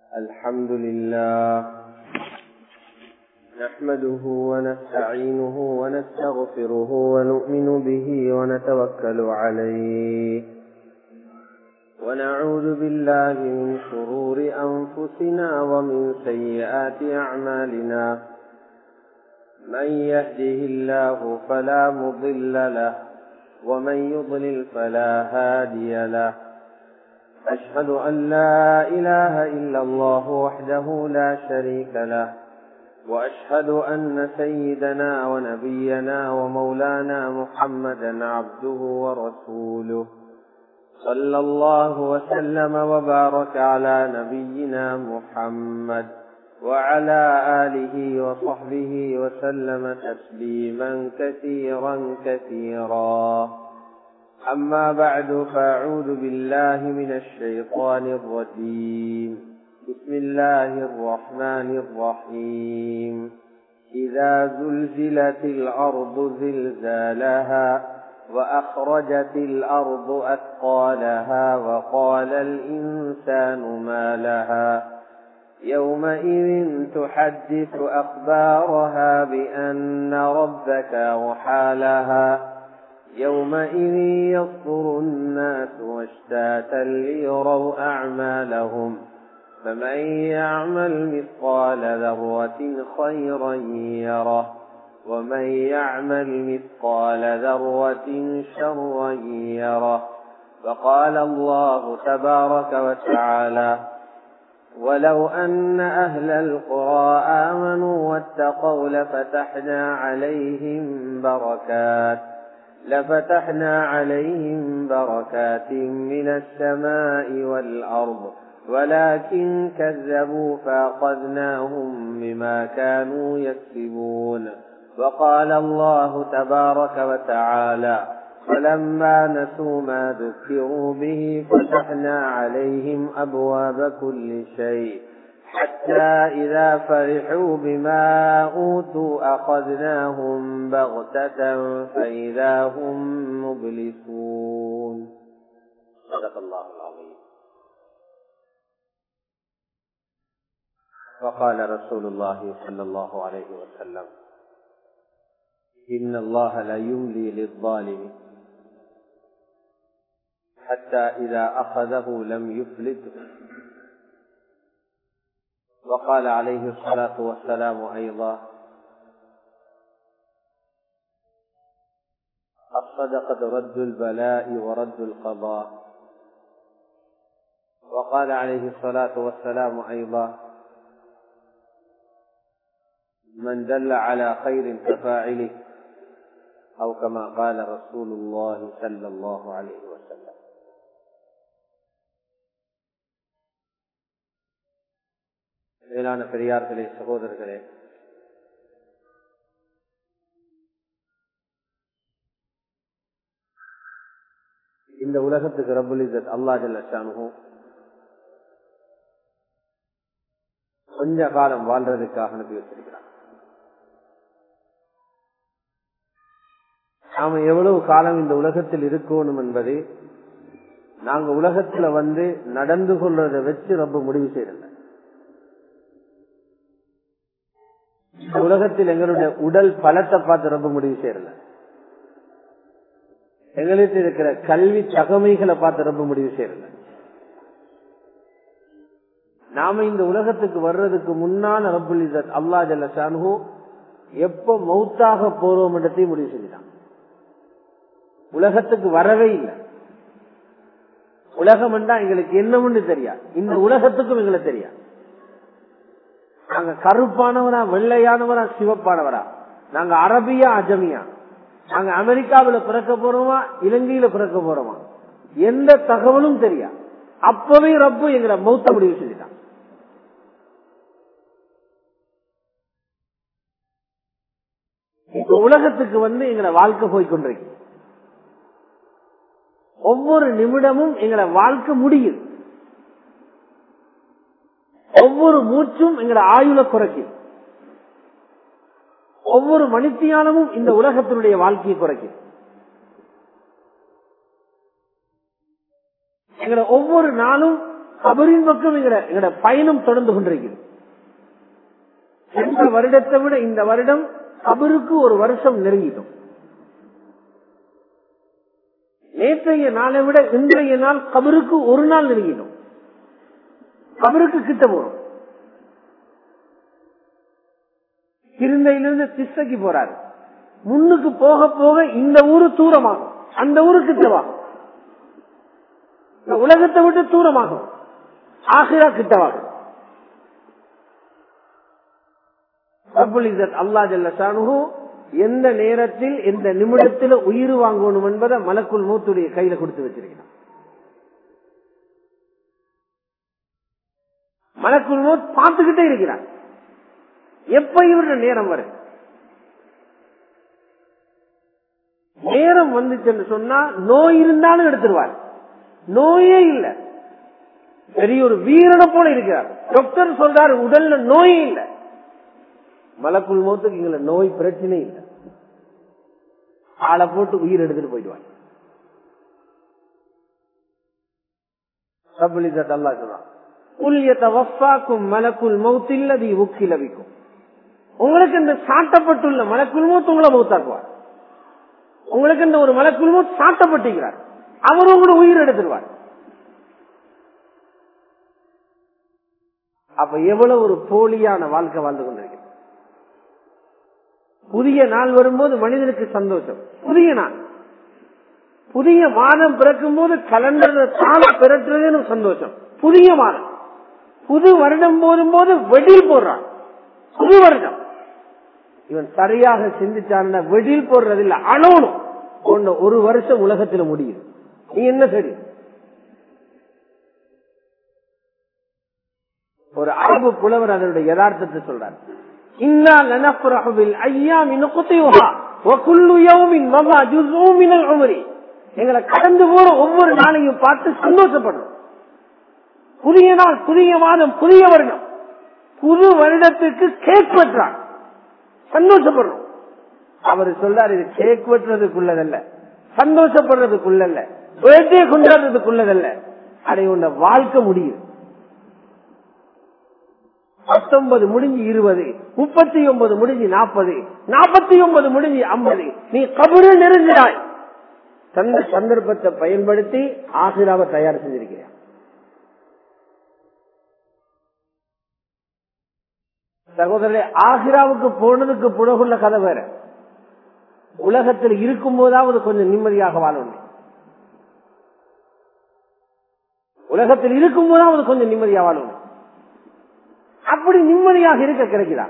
الحمد لله نحمده ونستعينه ونستغفره ونؤمن به ونتوكل عليه ونعوذ بالله من شرور أنفسنا ومن سيئات أعمالنا من يهده الله فلا مضل له ومن يضلل فلا هادي له أشهد أن لا إله إلا الله وحده لا شريك له وأشهد أن سيدنا ونبينا ومولانا محمدا عبده ورسوله صلى الله وسلم وبارك على نبينا محمد وعلى آله وصحبه وسلم تسليما كثيرا كثيرا أما بعد فأعوذ بالله من الشيطان الرجيم بسم الله الرحمن الرحيم إذا زلزلت الأرض زلزالها وأخرجت الأرض أثقالها وقال الإنسان ما لها يومئذ تحدث أخبارها بأن ربك وحالها يومئذ يصدر الناس واشتاتا ليروا أعمالهم فمن يعمل مثقال ذرة خيرا يره ومن يعمل مثقال ذرة شرا يره فقال الله تبارك وتعالى ولو أن أهل القرى آمنوا واتقوا لفتحنا عليهم بركات لفتحنا عليهم بركات من السماء والأرض ولكن كذبوا فأخذناهم بما كانوا يكسبون وقال الله تبارك وتعالى فلما نسوا ما ذكروا به فتحنا عليهم أبواب كل شيء حتى إذا فرحوا بما أوتوا أخذناهم بغتة فإذا هم مبلسون صدق الله العظيم وقال رسول الله صلى الله عليه وسلم إن الله لا يملي للظالم حتى إذا أخذه لم يفلته وقال عليه الصلاة والسلام أيضا الصدقة رد البلاء ورد القضاء وقال عليه الصلاة والسلام أيضا من دل على خير كفاعله أو كما قال رسول الله صلى الله عليه وسلم மேலான பெரியார்களே சகோதரர்களே இந்த உலகத்துக்கு ரபுல் இசத் அல்லா ஜல்லானுகும் கொஞ்ச காலம் வாழ்றதுக்காக அனுப்பி வச்சிருக்கிறான் நாம எவ்வளவு காலம் இந்த உலகத்தில் இருக்கணும் என்பது நாங்க உலகத்துல வந்து நடந்து கொள்றதை வச்சு ரொம்ப முடிவு செய்யல உலகத்தில் எங்களுடைய உடல் பலத்தை பார்த்து ரொம்ப முடிவு செய்யல எங்களுக்கு இருக்கிற கல்வி தகமைகளை பார்த்து ரொம்ப முடிவு செய்யல நாம இந்த உலகத்துக்கு வர்றதுக்கு முன்னால ரபுல் இசத் அல்லா ஜல்ல ஷானு எப்ப மௌத்தாக போறோம் இடத்தையும் முடிவு செஞ்சுட்டான் உலகத்துக்கு வரவே இல்லை உலகம் என்றா எங்களுக்கு என்னமுன்னு தெரியா இந்த உலகத்துக்கும் எங்களுக்கு தெரியா நாங்க கருப்பானவரா வெள்ளையானவரா சிவப்பானவரா நாங்க அரபியா அஜமியா நாங்க அமெரிக்காவில பிறக்க போறோமா இலங்கையில பிறக்க போறோமா எந்த தகவலும் தெரியா அப்பவே ரப்பு எங்களை மௌத்த முடிவு செஞ்சுட்டான் இப்ப உலகத்துக்கு வந்து எங்களை வாழ்க்கை போய்கொண்டிருக்கு ஒவ்வொரு நிமிடமும் எங்களை வாழ்க்கை முடியுது ஒவ்வொரு மூச்சும் எங்களை ஆயுள குறைக்குது ஒவ்வொரு மணித்தியானமும் இந்த உலகத்தினுடைய வாழ்க்கையை குறைக்குது எங்களை ஒவ்வொரு நாளும் கபரின் பக்கம் எங்கட எங்கட பயணம் தொடர்ந்து கொண்டிருக்கிறது சென்ற வருடத்தை விட இந்த வருடம் கபருக்கு ஒரு வருஷம் நெருங்கிட்டோம் நேற்றைய நாளை விட இன்றைய நாள் கபருக்கு ஒரு நாள் நெருங்கிட்டோம் கபருக்கு கிட்ட போறோம் கிருந்தையிலிருந்து திசைக்கு போறாரு முன்னுக்கு போக போக இந்த ஊரு தூரமாகும் அந்த ஊரு கிட்டவாகும் இந்த உலகத்தை விட்டு தூரமாகும் ஆசிரா கிட்டவாகும் அல்லா ஜல்லு எந்த நேரத்தில் எந்த நிமிடத்தில் உயிர் வாங்கணும் என்பதை மலக்குள் மூத்துடைய கையில கொடுத்து வச்சிருக்கிறான் மலக்குள் மூத் பார்த்துக்கிட்டே இருக்கிறான் எப்ப இவருடைய நேரம் வரும் நேரம் வந்துச்சுன்னு சொன்னா நோய் இருந்தாலும் எடுத்துருவார் நோயே இல்லை பெரிய ஒரு வீரனை போல இருக்கிறார் டாக்டர் சொல்றாரு உடல்ல நோயே இல்லை மலக்குள் மோத்துக்கு எங்களை நோய் பிரச்சனை இல்லை ஆளை போட்டு உயிர் எடுத்துட்டு போயிடுவாங்க அல்லா சொல்றான் மலக்குள் மௌத்தில்லதி உக்கிலவிக்கும் உங்களுக்கு இந்த சாட்டப்பட்டுள்ள மலக்குள் மூத்து உங்களை மௌத்தாக்குவார் உங்களுக்கு இந்த ஒரு மலக்குள் மூத்து சாட்டப்பட்டுகிறார் அவர் உங்களோட உயிர் எடுத்துருவார் அப்ப எவ்வளவு ஒரு போலியான வாழ்க்கை வாழ்ந்து கொண்டிருக்கிறது புதிய நாள் வரும்போது மனிதனுக்கு சந்தோஷம் புதிய நாள் புதிய மாதம் பிறக்கும் போது கலண்டர் தாள பிறற்றுறதுன்னு சந்தோஷம் புதிய மாதம் புது வருடம் போதும் போது வெடில் போடுறான் புது வருடம் இவன் சரியாக சிந்திச்சான் வெடில் போடுறது இல்ல அணோனும் கொண்ட ஒரு வருஷம் உலகத்துல முடியுது நீ என்ன சரி ஒரு அரபு புலவர் அதனுடைய யதார்த்தத்தை சொல்றார் எங்களை கடந்து போற ஒவ்வொரு நாளையும் பார்த்து சந்தோஷப்படுறோம் புதிய நாள் புதிய மாதம் புதிய வருடம் புது வருடத்துக்கு கேக் வெட்டுறான் சந்தோஷப்படுறோம் அவர் சொல்றாரு இது கேக் வெட்டுறதுக்குள்ளதல்ல சந்தோஷப்படுறதுக்குள்ளல்ல பேர்தே கொண்டாடுறதுக்குள்ளதல்ல அதை உண்ட வாழ்க்கை முடியும் பத்தொன்பது முடிஞ்சு இருபது முப்பத்தி ஒன்பது முடிஞ்சு நாற்பது நாற்பத்தி ஒன்பது முடிஞ்சு ஐம்பது நீ கபரு நெருங்கினாய் தந்த சந்தர்ப்பத்தை பயன்படுத்தி ஆசிராவை தயார் செஞ்சிருக்கிறார் சகோதரே ஆசிராவுக்கு போனதுக்கு புறகுள்ள கதை வேற உலகத்தில் இருக்கும் போதாவது கொஞ்சம் நிம்மதியாக வாழணும் உலகத்தில் இருக்கும் போதாவது கொஞ்சம் நிம்மதியாக வாழணும் அப்படி நிம்மதியாக இருக்க கிடைக்கிறார்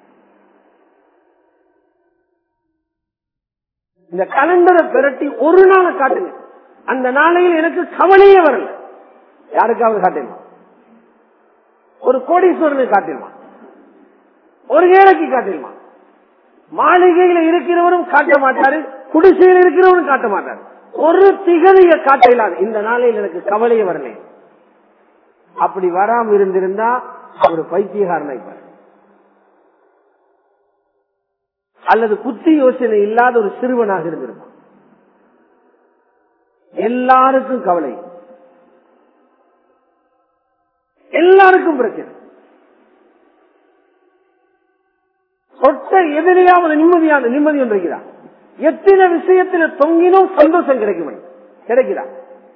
இந்த கலண்டரை பிரட்டி ஒரு நாளை காட்டுங்க அந்த நாளையில் எனக்கு கவலையே வரல யாருக்காவது காட்டிடலாம் ஒரு கோடீஸ்வரனுக்கு காட்டிடலாம் ஒரு ஏழைக்கு காட்டிடலாம் மாளிகையில இருக்கிறவரும் காட்ட மாட்டாரு குடிசையில் இருக்கிறவரும் காட்ட மாட்டாரு ஒரு திகதிய காட்டலாது இந்த நாளையில் எனக்கு கவலையே வரல அப்படி வராம இருந்திருந்தா அவர் பைத்தியகாரனாய்ப்பார் அல்லது புத்தி யோசனை இல்லாத ஒரு சிறுவனாக இருந்திருப்பான் எல்லாருக்கும் கவலை எல்லாருக்கும் பிரச்சனை சொட்ட எதிரையாவது நிம்மதியான நிம்மதி ஒன்றுகிறார் எத்தனை விஷயத்தில் தொங்கினும் சந்தோஷம் கிடைக்கும் கிடைக்கிறார்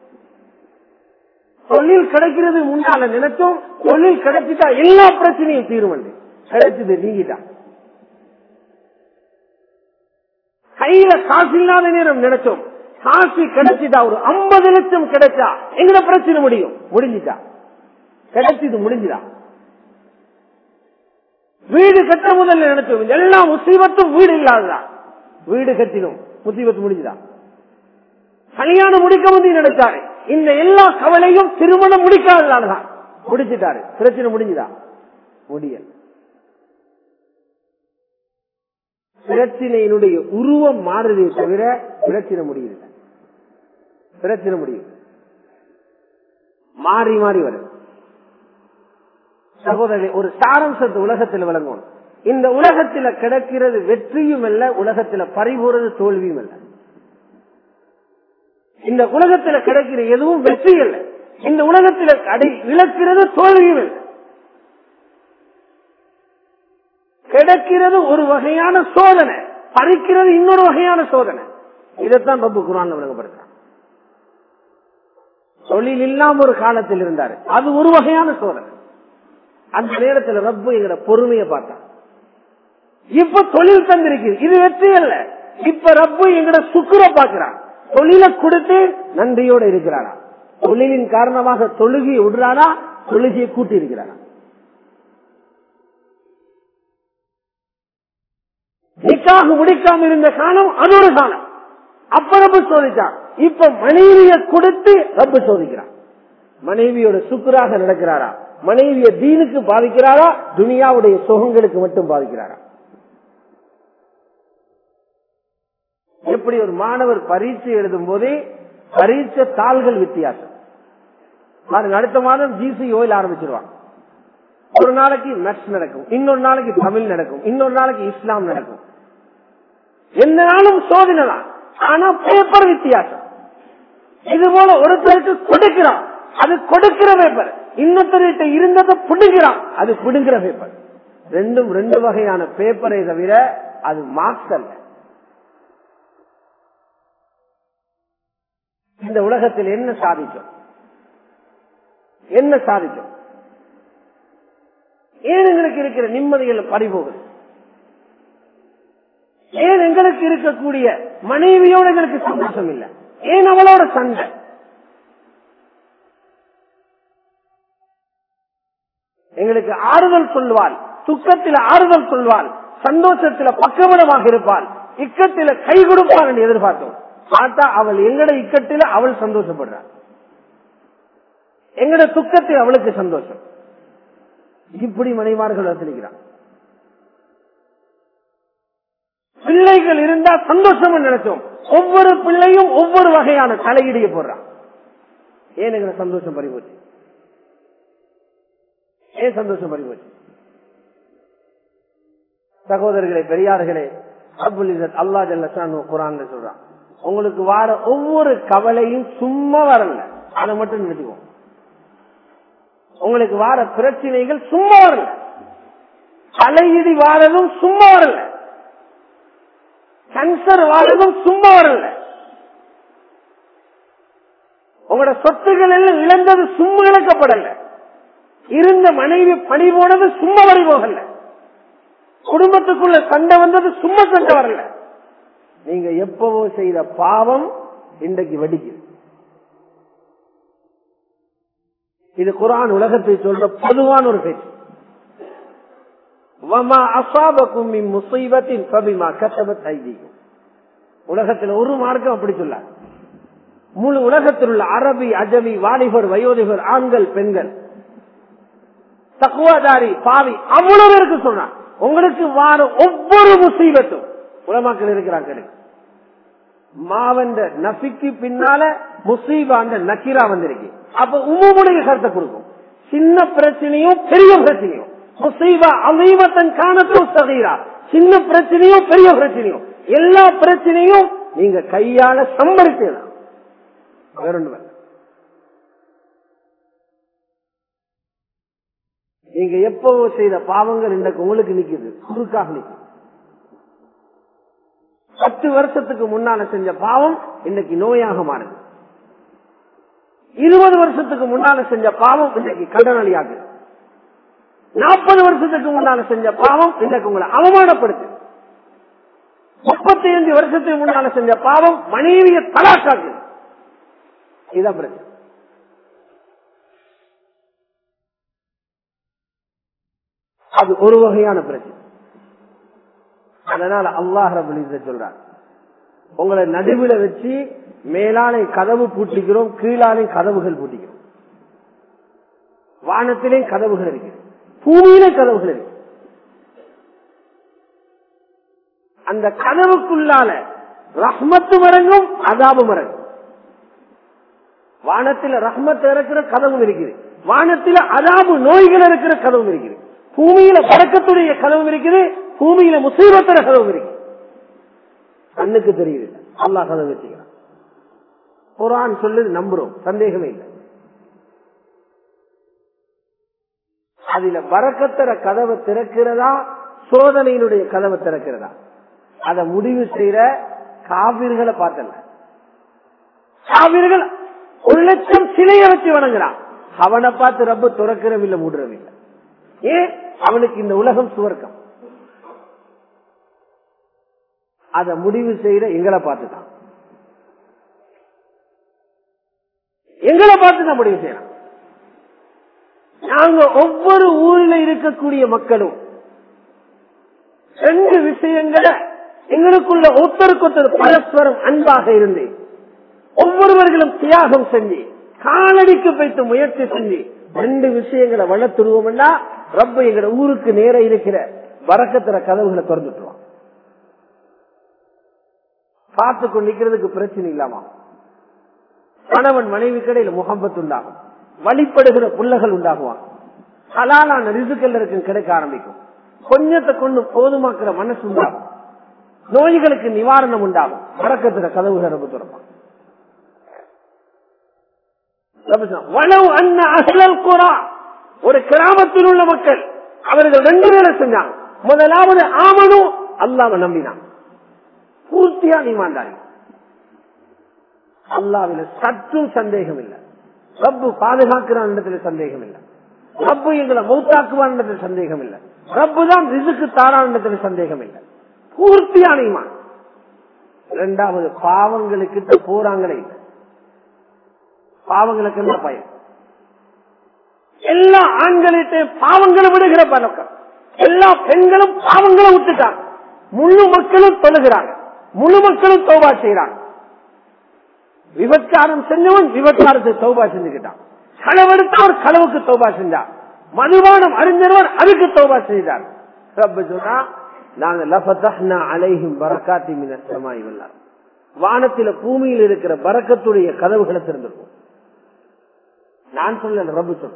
தொழில் கிடைக்கிறது முன்னால நினைச்சோம் தொழில் கிடைச்சிட்டா எல்லா பிரச்சனையும் தீரும் கிடைச்சது நீங்கிட்டா கையில காசு இல்லாத நேரம் நினைச்சோம் காசு கிடைச்சிட்டா ஒரு ஐம்பது லட்சம் கிடைச்சா எங்கட பிரச்சனை முடியும் முடிஞ்சிட்டா கிடைச்சது முடிஞ்சுதா வீடு கட்ட முதல்ல நினைச்சோம் எல்லா முசீபத்தும் வீடு இல்லாததான் வீடு கட்டினோம் முசீபத்து முடிஞ்சுதா கல்யாணம் முடிக்க வந்து நினைச்சாரு இந்த எல்லா கவலையும் திருமணம் முடிக்காததால்தான் முடிச்சிட்டாரு பிரச்சனை முடிஞ்சுதா முடியல பிரச்சனையினுடைய உருவம் மாறுதே தவிர பிரச்சனை முடியல பிரச்சனை முடியும் மாறி மாறி வரும் சகோதரி ஒரு சாரம்சத்து உலகத்தில் விளங்கணும் இந்த உலகத்துல கிடைக்கிறது வெற்றியும் அல்ல உலகத்துல பறிபோறது தோல்வியும் அல்ல இந்த உலகத்துல கிடைக்கிற எதுவும் வெற்றி அல்ல இந்த உலகத்தில் அடை இழக்கிறது தோல்வியும் இல்லை கிடைக்கிறது ஒரு வகையான சோதனை பறிக்கிறது இன்னொரு வகையான சோதனை இதைத்தான் ரப்பு குரான் விளங்கப்படுத்தான் தொழில் இல்லாம ஒரு காலத்தில் இருந்தாரு அது ஒரு வகையான சோதனை அந்த நேரத்தில் ரப்பு எங்கிற பொறுமையை பார்த்தான் இப்ப தொழில் தந்திருக்கு இது வெற்றி அல்ல இப்ப ரப்பு எங்கட சுக்குர பாக்குறான் தொழிலை கொடுத்து நன்றியோட இருக்கிறாரா தொழிலின் காரணமாக தொழுகை விடுறாரா தொழுகையை கூட்டி இருக்கிறாரா நிக்காக முடிக்காம இருந்த காலம் அது ஒரு காலம் அப்ப ரப்பு சோதிச்சான் இப்ப மனைவியை கொடுத்து ரப்பு சோதிக்கிறான் மனைவியோட சுக்குராக நடக்கிறாரா மனைவிய தீனுக்கு பாதிக்கிறாரா துனியாவுடைய சுகங்களுக்கு மட்டும் பாதிக்கிறாரா எப்படி ஒரு மாணவர் பரீட்சை எழுதும் போதே பரீட்சை தாள்கள் வித்தியாசம் பாருங்க அடுத்த மாதம் ஜிசி ஓயில் ஆரம்பிச்சிருவாங்க ஒரு நாளைக்கு மேத்ஸ் நடக்கும் இன்னொரு நாளைக்கு தமிழ் நடக்கும் இன்னொரு நாளைக்கு இஸ்லாம் நடக்கும் எந்த நாளும் சோதனை தான் ஆனா பேப்பர் வித்தியாசம் இது போல ஒருத்தருக்கு கொடுக்கிறான் அது கொடுக்கிற பேப்பர் இன்னொருத்தர்கிட்ட இருந்ததை பிடுங்கிறான் அது பிடுங்கிற பேப்பர் ரெண்டும் ரெண்டு வகையான பேப்பரை தவிர அது மார்க்ஸ் அல்ல இந்த உலகத்தில் என்ன சாதிக்கும் என்ன சாதிக்கும் ஏன் எங்களுக்கு இருக்கிற நிம்மதிகள் பறிபோகுது ஏன் எங்களுக்கு இருக்கக்கூடிய மனைவியோட எங்களுக்கு சந்தோஷம் இல்லை ஏன் அவளோட சண்டை எங்களுக்கு ஆறுதல் சொல்வாள் துக்கத்தில் ஆறுதல் சொல்வாள் சந்தோஷத்தில் பக்கபலமாக இருப்பாள் இக்கத்தில் கை கொடுப்பாள் என்று எதிர்பார்த்தோம் பார்த்தா அவள் எங்கட இக்கத்தில் அவள் சந்தோஷப்படுறாள் எங்கட துக்கத்தில் அவளுக்கு சந்தோஷம் இப்படி மனைவார்கள் வசதிக்கிறான் பிள்ளைகள் இருந்தா சந்தோஷம் நினைச்சோம் ஒவ்வொரு பிள்ளையும் ஒவ்வொரு வகையான தலையீடிய போடுறான் ஏன் எங்களை சந்தோஷம் பறிபோச்சு ஏன் சந்தோஷம் பறிபோச்சு சகோதரர்களே பெரியார்களே அபுல் அல்லா ஜல்லான் குரான் சொல்றான் உங்களுக்கு வார ஒவ்வொரு கவலையும் சும்மா வரல அதை மட்டும் நினைச்சுக்கோங்க உங்களுக்கு வார பிரச்சனைகள் சும்மா வரல தலையிடி வாரதும் சும்மா வரல கேன்சர் வாரதும் சும்மா வரல உங்களோட சொத்துக்கள் எல்லாம் இழந்தது சும்மா இழக்கப்படல இருந்த மனைவி பணி போனது சும்மா வரி போகல குடும்பத்துக்குள்ள சண்டை வந்தது சும்மா சண்டை வரல நீங்க எப்பவோ செய்த பாவம் இன்றைக்கு வெடிக்குது இது குரான் உலகத்தை சொல்ற பொதுவான ஒரு பேச்சு உலகத்தில் ஒரு மார்க்கம் அப்படி சொல்ல முழு உலகத்தில் உள்ள அரபி அஜமி வாலிபர் வயோதிபர் ஆண்கள் பெண்கள் தக்குவாதாரி பாவி அவ்வளவு பேருக்கு சொல்றான் உங்களுக்கு வார ஒவ்வொரு முசீபத்தும் உலமாக்கள் இருக்கிறாங்க மாவந்த நபிக்கு பின்னால முசீபாந்த நக்கீரா வந்திருக்கு அப்ப உமுடைய கருத்தை கொடுக்கும் சின்ன பிரச்சனையும் பெரிய பிரச்சனையும் முசீபா அமைவத்தன் காணத்தும் சகைரா சின்ன பிரச்சனையும் பெரிய பிரச்சனையும் எல்லா பிரச்சனையும் நீங்க கையால சம்பளிக்கலாம் வேற ஒன்று நீங்க எப்பவோ செய்த பாவங்கள் இன்றைக்கு உங்களுக்கு நிக்குது குறுக்காக நிக்குது பத்து வருஷத்துக்கு முன்னால செஞ்ச பாவம் இன்னைக்கு நோயாக மாறுது இருபது வருஷத்துக்கு முன்னால செஞ்ச பாவம் இன்னைக்கு கடனளியாகுது நாற்பது வருஷத்துக்கு முன்னால செஞ்ச பாவம் இன்னைக்கு உங்களை அவமானப்படுத்து முப்பத்தி அஞ்சு வருஷத்துக்கு முன்னால செஞ்ச பாவம் மனைவிய தலாக்காக்குது இதுதான் பிரச்சனை அது ஒரு வகையான பிரச்சனை அதனால அல்லாஹ் ரபுல் சொல்றார் உங்களை நடுவில் வச்சு மேலானை கதவு பூட்டிக்கிறோம் கீழானை கதவுகள் பூட்டிக்கிறோம் வானத்திலே கதவுகள் இருக்கு பூமியிலே கதவுகள் இருக்கு அந்த கதவுக்குள்ளால ரஹ்மத்து மரங்கும் அதாபு மரங்கும் வானத்தில் ரஹ்மத் இருக்கிற கதவும் இருக்குது வானத்தில் அதாபு நோய்கள் இருக்கிற கதவும் இருக்குது பூமியில பறக்கத்துடைய கதவும் இருக்குது பூமியில முசீபத்திர கதவும் இருக்கு கண்ணுக்கு தெரியுது அல்லா கதவு வச்சுக்கிறான் குரான் சொல்லுது நம்புறோம் சந்தேகமே இல்லை அதுல வரக்கத்தர கதவை திறக்கிறதா சோதனையினுடைய கதவை திறக்கிறதா அதை முடிவு செய்யற காவிர்களை பார்த்தல காவிர்கள் ஒரு லட்சம் சிலையை வச்சு வணங்குறான் அவனை பார்த்து ரப்ப துறக்கிறவில்லை மூடுறவில்லை ஏன் அவனுக்கு இந்த உலகம் சுவர்க்கம் அதை முடிவு செய்யற எங்களை பார்த்துதான் எங்களை பார்த்து தான் முடிவு செய்யலாம் நாங்க ஒவ்வொரு ஊரில் இருக்கக்கூடிய மக்களும் ரெண்டு விஷயங்களை எங்களுக்குள்ள ஒருத்தருக்கு ஒருத்தர் பரஸ்பரம் அன்பாக இருந்து ஒவ்வொருவர்களும் தியாகம் செஞ்சு காலடிக்கு வைத்து முயற்சி செஞ்சு ரெண்டு விஷயங்களை வளர்த்துடுவோம்னா ரப்ப எங்க ஊருக்கு நேர இருக்கிற வரக்கத்துற கதவுகளை திறந்துட்டுருவான் பார்த்து கொண்டு நிக்கிறதுக்கு பிரச்சனை இல்லாமா கணவன் மனைவி கடையில் முகம்பத்து உண்டாகும் வழிபடுகிற புள்ளகள் உண்டாகுவான் ஹலாலான ரிசுக்கள் இருக்கும் கிடைக்க ஆரம்பிக்கும் கொஞ்சத்தை கொண்டு போதுமாக்குற மனசு உண்டாகும் நோய்களுக்கு நிவாரணம் உண்டாகும் வரக்கத்துற கதவுகளை ரொம்ப திறப்பான் வளவு அண்ண அசலல் குரா ஒரு கிராமத்தில் உள்ள மக்கள் அவர்கள் ரெண்டு பேரை செஞ்சாங்க முதலாவது ஆமனும் அல்லாம நம்பினான் பூர்த்தியா நீமாண்டாங்க அல்லாவில சற்றும் சந்தேகம் இல்லை ரப்பு பாதுகாக்கிறான் இடத்துல சந்தேகம் இல்லை ரப்பு எங்களை மௌத்தாக்குவான் இடத்துல சந்தேகம் இல்லை ரப்பு தான் ரிசுக்கு தாரான் இடத்துல சந்தேகம் இல்லை பூர்த்தியான ஈமான் இரண்டாவது பாவங்களுக்கு போறாங்களே இல்லை பாவங்களுக்கு என்ன பயன் எல்லா ஆண்களிட்ட பாவங்களை விடுகிற பழக்கம் எல்லா பெண்களும் பாவங்களை விட்டுட்டாங்க முழு மக்களும் தொழுகிறாங்க முழு மக்களும் தௌபா செய்யறாங்க விபச்சாரம் செஞ்சவன் விபச்சாரத்தை தௌபா செஞ்சுக்கிட்டான் களவெடுத்தவர் களவுக்கு தௌபா செஞ்சார் மதுபானம் அறிஞர்வர் அதுக்கு தௌபா செய்தார் ரப்ப சொன்னா நாங்க லபத்தஹ்னா அலைஹிம் பரக்காத்தி மினஸ்தமாய் வல்லார் வானத்தில பூமியில் இருக்கிற பறக்கத்துடைய கதவுகளை திறந்திருக்கும் நான் சொல்லல ரப்பு சொல்ற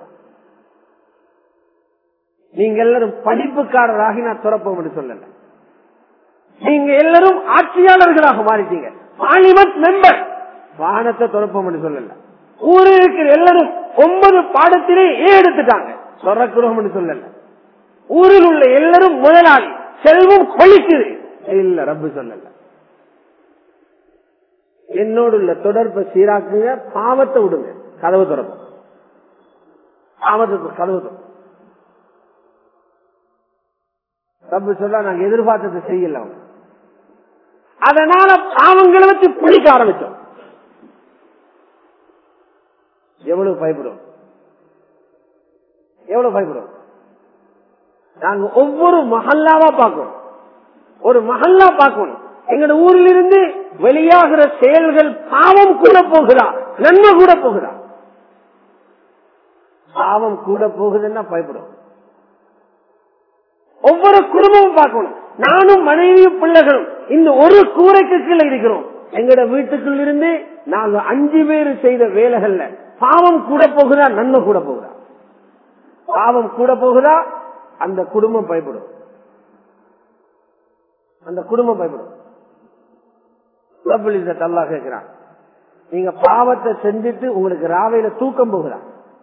நீங்க எல்லாரும் படிப்புக்காரராகி நான் துறப்போம் என்று சொல்லல நீங்க எல்லாரும் ஆட்சியாளர்களாக மாறிட்டீங்க பார்லிமெண்ட் மெம்பர் வானத்தை துறப்போம் என்று சொல்லல ஊரில் இருக்கிற எல்லாரும் ஒன்பது பாடத்திலே ஏ எடுத்துட்டாங்க துறக்கிறோம் என்று சொல்லல ஊரில் உள்ள எல்லாரும் முதலாளி செல்வம் கொளிக்குது இல்ல ரப்பு சொல்லல என்னோடு உள்ள தொடர்பை சீராக்குங்க பாவத்தை விடுங்க கதவு திறப்போம் பாவத்தை கதவு திறப்போம் ரப்பு சொல்ல நாங்க எதிர்பார்த்ததை செய்யல அவங்க அதனால பாவங்களை வச்சு பிடிக்க ஆரம்பிச்சோம் எவ்வளவு பயப்படும் எவ்வளவு பயப்படும் நாங்க ஒவ்வொரு மஹல்லாவா பார்க்கணும் ஒரு மஹல்லா பார்க்கணும் எங்க ஊரில் இருந்து வெளியாகிற செயல்கள் பாவம் கூட போகிறா நன்மை கூட போகிறா பாவம் கூட போகுதுன்னா பயப்படும் ஒவ்வொரு குடும்பமும் பார்க்கணும் நானும் மனைவியும் பிள்ளைகளும் இந்த ஒரு கூரைக்கு கீழே இருக்கிறோம் எங்கட வீட்டுக்குள் இருந்து நாங்க அஞ்சு பேர் செய்த வேலைகள்ல பாவம் கூட போகுதா நன்மை கூட போகுதா பாவம் கூட போகுதா அந்த குடும்பம் பயப்படும் அந்த குடும்பம் பயப்படும் அல்லா கேட்கிறான் நீங்க பாவத்தை செஞ்சுட்டு உங்களுக்கு ராவையில தூக்கம் போகிறா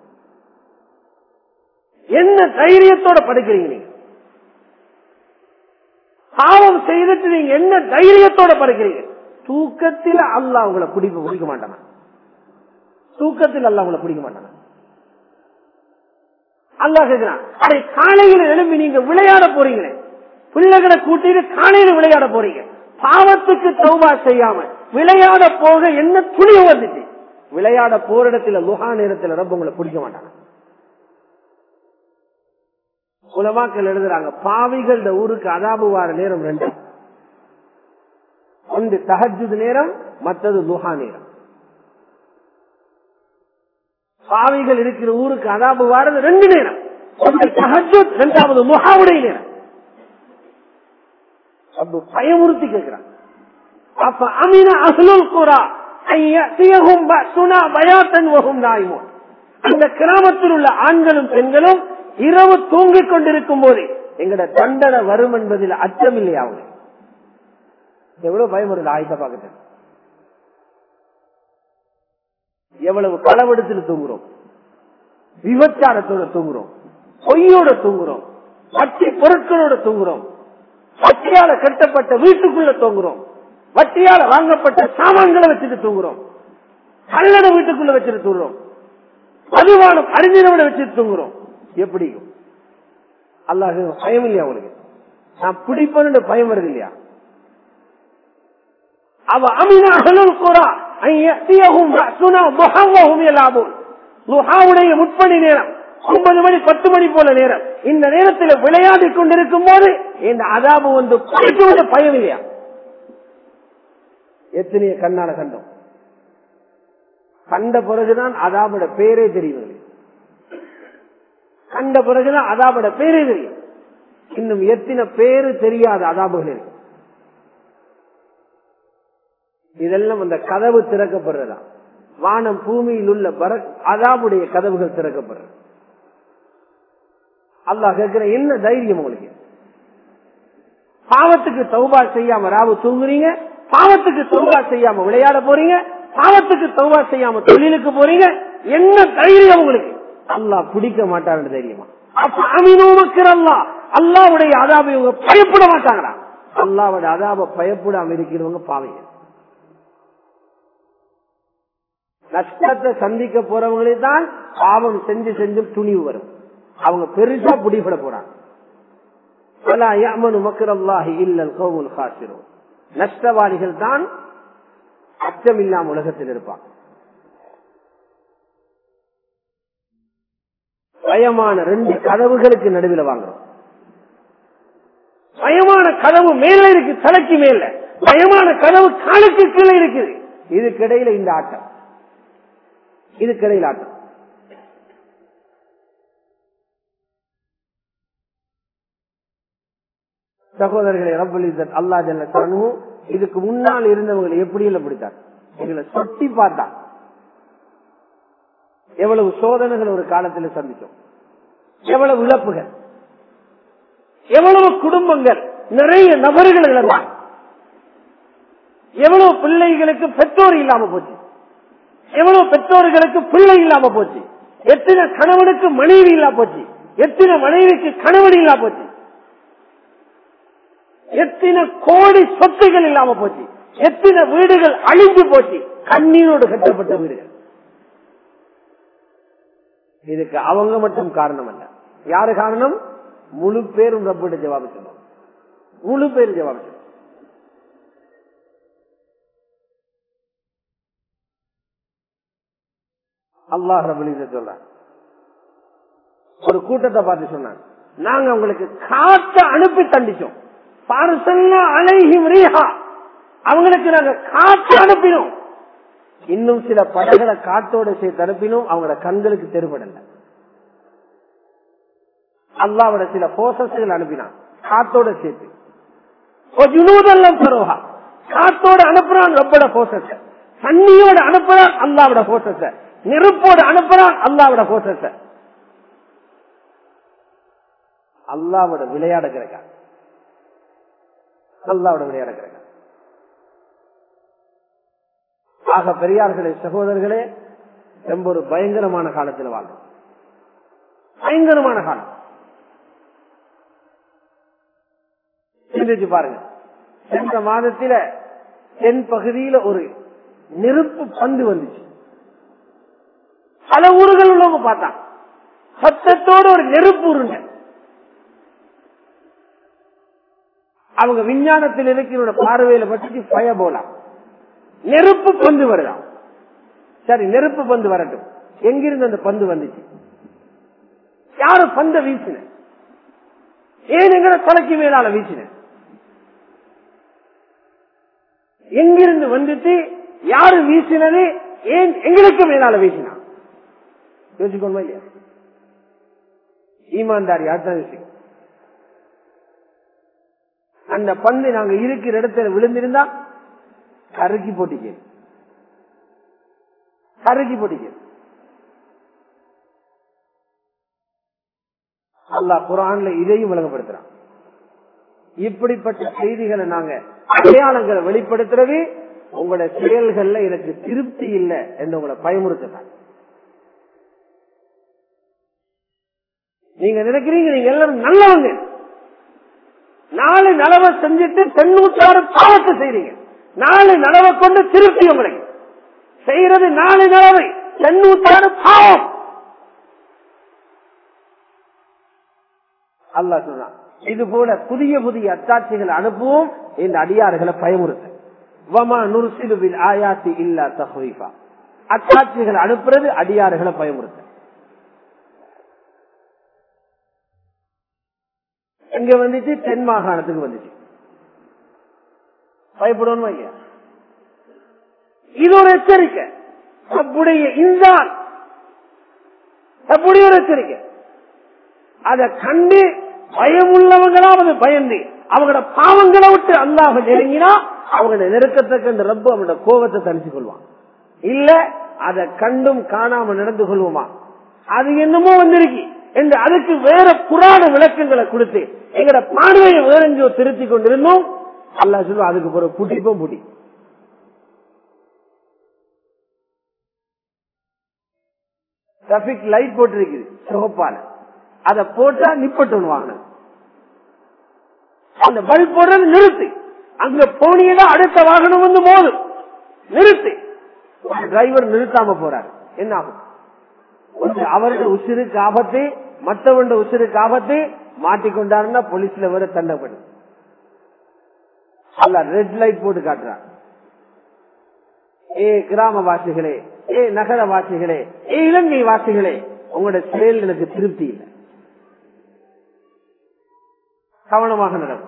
என்ன தைரியத்தோட படுக்கிறீங்க நீங்க பாவம் செய்துட்டு நீங்க என்ன தைரியத்தோட படுக்கிறீங்க தூக்கத்தில் அல்ல உங்களை குடிக்க குடிக்க மாட்டானா தூக்கத்தில் அல்ல உங்களை குடிக்க மாட்டானா அல்லா கேட்கிறான் அதை காலையில் எழும்பி நீங்க விளையாட போறீங்களே பிள்ளைகளை கூட்டிட்டு காலையில விளையாட போறீங்க பாவத்துக்கு தௌபா செய்யாம விளையாட போக என்ன துணிய வந்துச்சு விளையாட போற இடத்துல லுகா நேரத்தில் ரொம்ப உங்களை பிடிக்க மாட்டாங்க குலமாக்கள் எழுதுறாங்க பாவிகள் ஊருக்கு அதாபு வார நேரம் ரெண்டு ஒன்று தகஜுது நேரம் மற்றது லுஹா நேரம் பாவிகள் இருக்கிற ஊருக்கு அதாபு வாரது ரெண்டு நேரம் ஒன்று தகஜுத் இரண்டாவது முகாவுடைய நேரம் அப்ப பயமுறுத்தி கேட்கிறான் அப்ப அமின அசலுல் குரா அந்த கிராமத்தில் உள்ள ஆண்களும் பெண்களும் இரவு தூங்கிக் கொண்டிருக்கும் போது எங்கட தண்டனை வரும் என்பதில் அச்சம் இல்லையா அவங்க எவ்வளவு பயம் வருது ஆயுத பார்க்க எவ்வளவு களவெடுத்தில் தூங்குறோம் விபச்சாரத்தோட தூங்குறோம் பொய்யோட தூங்குறோம் வட்டி பொருட்களோட தூங்குறோம் வட்டியால கட்டப்பட்ட வீட்டுக்குள்ள தூங்குறோம் வட்டியால வாங்கப்பட்ட சாமான்களை வச்சுட்டு தூங்குறோம் கல்லட வீட்டுக்குள்ள வச்சுட்டு தூங்குறோம் மதுவானம் அறிஞரோட வச்சுட்டு தூங்குறோம் எப்படி அல்லாஹ் பயம் இல்லையா உங்களுக்கு நான் பிடிப்பேன்னு பயம் வருது இல்லையா அவ அமினாகலும் கூறா முற்பணி நேரம் ஒன்பது மணி பத்து மணி போல நேரம் இந்த நேரத்தில் விளையாடி கொண்டிருக்கும் போது இந்த அதாபு வந்து குறைக்க பயம் இல்லையா எத்தனைய கண்ணால கண்டோம் கண்ட பிறகுதான் அதாபோட பேரே தெரியும் கண்ட பிறகுதான் அதாபோட பேரே தெரியும் இன்னும் எத்தனை பேரு தெரியாத அதாபுகள் இருக்கு இதெல்லாம் அந்த கதவு திறக்கப்படுறதா வானம் பூமியில் உள்ள அதாவுடைய கதவுகள் திறக்கப்படுறது அல்லாஹ் கேட்கிற என்ன தைரியம் உங்களுக்கு பாவத்துக்கு தௌபா செய்யாம ராவு தூங்குறீங்க பாவத்துக்கு தௌபா செய்யாம விளையாட போறீங்க பாவத்துக்கு தௌபா செய்யாம தொழிலுக்கு போறீங்க என்ன தைரியம் உங்களுக்கு அல்லாஹ் பிடிக்க மாட்டாருன்னு தைரியமா அப்ப அமினோமக்கிறல்லா அல்லாவுடைய அதாபை இவங்க பயப்பட மாட்டாங்களா அல்லாவோட அதாப பயப்படாம இருக்கிறவங்க பாவீங்க நஷ்டத்தை சந்திக்க போறவங்களே தான் பாவம் செஞ்சு செஞ்சு துணிவு வரும் அவங்க பெருசா பிடிபட போறாங்க நஷ்டவாதிகள் தான் அச்சம் இல்லாம உலகத்தில் இருப்பாங்க பயமான ரெண்டு கதவுகளுக்கு நடுவில் வாங்குறோம் பயமான கதவு மேல இருக்கு தலைக்கு மேல பயமான கதவு காலுக்கு கீழே இருக்குது இதுக்கிடையில இந்த ஆட்டம் இதுக்கிடையில் ஆட்டம் சகோதரர்களை ரப்பல் அல்லா ஜல்ல தரணும் இதுக்கு முன்னால் இருந்தவங்களை எப்படி எல்லாம் பிடித்தார் எங்களை சொட்டி பார்த்தா எவ்வளவு சோதனைகள் ஒரு காலத்தில் சந்திச்சோம் எவ்வளவு இழப்புகள் எவ்வளவு குடும்பங்கள் நிறைய நபர்கள் இழந்தார் எவ்வளவு பிள்ளைகளுக்கு பெற்றோர் இல்லாம போச்சு எவ்வளவு பெற்றோர்களுக்கு பிள்ளை இல்லாம போச்சு எத்தனை கணவனுக்கு மனைவி இல்லாம போச்சு எத்தனை மனைவிக்கு கணவன் இல்லாம போச்சு எத்தனை கோடி சொத்துகள் இல்லாம போச்சு எத்தனை வீடுகள் அழிஞ்சு போச்சு கண்ணீரோடு கட்டப்பட்ட வீடுகள் இதுக்கு அவங்க மட்டும் காரணம் அல்ல யாரு காரணம் முழு பேரும் ரப்பிட ஜவாபு சொல்லும் முழு பேரும் ஜவாபு சொல்லும் அல்லாஹ் ரபுலி சொல்றான் ஒரு கூட்டத்தை பார்த்து சொன்னாங்க நாங்க உங்களுக்கு காத்த அனுப்பி தண்டிச்சோம் அலைஹிம் ரீஹா அவங்களுக்கு நாங்க காற்று அனுப்பினோம் இன்னும் சில படங்களை காத்தோட சேர்த்து அனுப்பினோம் அவங்களோட கண்களுக்கு தெருபடல அல்லாவோட சில போசஸ்கள் அனுப்பினான் காத்தோட சேர்த்து பரோகா காத்தோட அனுப்புறான் ரப்பட போசஸ் தண்ணியோட அனுப்புறான் அல்லாவோட போசஸ் நெருப்போட அனுப்புறான் அல்லாவோட போசஸ் அல்லாவோட விளையாட கிடைக்கா அல்லாவோட விளையாட கிடைக்கா ஆக பெரியார்களே சகோதரர்களே ரொம்ப ஒரு பயங்கரமான காலத்தில் வாழ்றோம் பயங்கரமான காலம் சிந்திச்சு பாருங்க சென்ற மாதத்தில தென் பகுதியில ஒரு நெருப்பு பந்து வந்துச்சு பல ஊர்கள் உள்ளவங்க பார்த்தாங்க சத்தத்தோட ஒரு நெருப்பு உருண்ட அவங்க விஞ்ஞானத்தில் இருக்கிற பார்வையில பற்றி பய போலாம் நெருப்பு பந்து வருதாம் சரி நெருப்பு பந்து வரட்டும் எங்கிருந்து அந்த பந்து வந்துச்சு யாரு பந்த வீசின ஏன் எங்கிற தலைக்கு மேலால வீசின எங்கிருந்து வந்துட்டு யாரு வீசினது ஏன் எங்களுக்கு மேலால வீசினா யோசிக்கணுமா இல்லையா ஈமான்தாரி அதுதான் விஷயம் அந்த பந்து நாங்க இருக்கிற இடத்துல விழுந்திருந்தா கருக்கி போட்டிக்க கருக்கி போட்டிக்க அல்லா குரான்ல இதையும் விளங்கப்படுத்துறான் இப்படிப்பட்ட செய்திகளை நாங்க அடையாளங்களை வெளிப்படுத்துறது உங்களோட செயல்கள்ல எனக்கு திருப்தி இல்லை என்று உங்களை பயமுறுத்துறாங்க நீங்க நினைக்கிறீங்க நீங்க எல்லாரும் நல்லவங்க நாலு நலவை செஞ்சுட்டு தென்னூற்றாறு பாவத்தை செய்றீங்க நாலு நலவை கொண்டு திருப்பி உங்களுக்கு செய்யறது நாலு நலவை தென்னூற்றாறு பாவம் அல்லா சொன்னான் இது போல புதிய புதிய அத்தாட்சிகளை அனுப்புவோம் இந்த அடியார்களை பயமுறுத்த வமா நுர்சிலுவில் ஆயாத்தி இல்லா தஹ்வீஃபா அத்தாட்சிகளை அனுப்புறது அடியார்களை பயமுறுத்த எங்க வந்துச்சு தென் மாகாணத்துக்கு வந்துச்சு பயப்படணும் ஐயா இது ஒரு எச்சரிக்கை தப்புடைய இன்சான் தப்புடைய ஒரு எச்சரிக்கை அதை கண்டு பயமுள்ளவங்களாவது பயந்து அவங்களோட பாவங்களை விட்டு அல்லாஹ் நெருங்கினா அவங்களோட நெருக்கத்தக்க இந்த ரப்பு அவங்களோட கோபத்தை தணிச்சு கொள்வான் இல்ல அதை கண்டும் காணாம நடந்து கொள்வோமா அது என்னமோ வந்திருக்கு என்று அதுக்கு வேற புராண விளக்கங்களை கொடுத்து எங்கட பார்வையை வேற எங்கேயோ திருத்தி கொண்டிருந்தோம் அல்லா சொல்லுவோம் அதுக்கு பிறகு புட்டிப்போம் புடி டிராபிக் லைட் போட்டிருக்குது சிவப்பால அதை போட்டா நிப்பட்டு வாங்கணும் அந்த பல்ப் போடுறது நிறுத்து அங்க போனீங்கன்னா அடுத்த வாகனம் வந்து மோதும் நிறுத்து டிரைவர் நிறுத்தாம போறாரு என்ன ஆகும் ஒன்று அவருடைய உசிருக்கு ஆபத்து மற்றவண்ட உசிருக்கு ஆபத்து மாட்டிக்கொண்டாருன்னா போலீஸ்ல வேற தண்டப்படும் அல்ல ரெட் லைட் போட்டு காட்டுறான் ஏ கிராமவாசிகளே ஏ நகரவாசிகளே ஏ இலங்கை வாசிகளே உங்களோட செயல் எனக்கு திருப்தி இல்லை கவனமாக நடக்கும்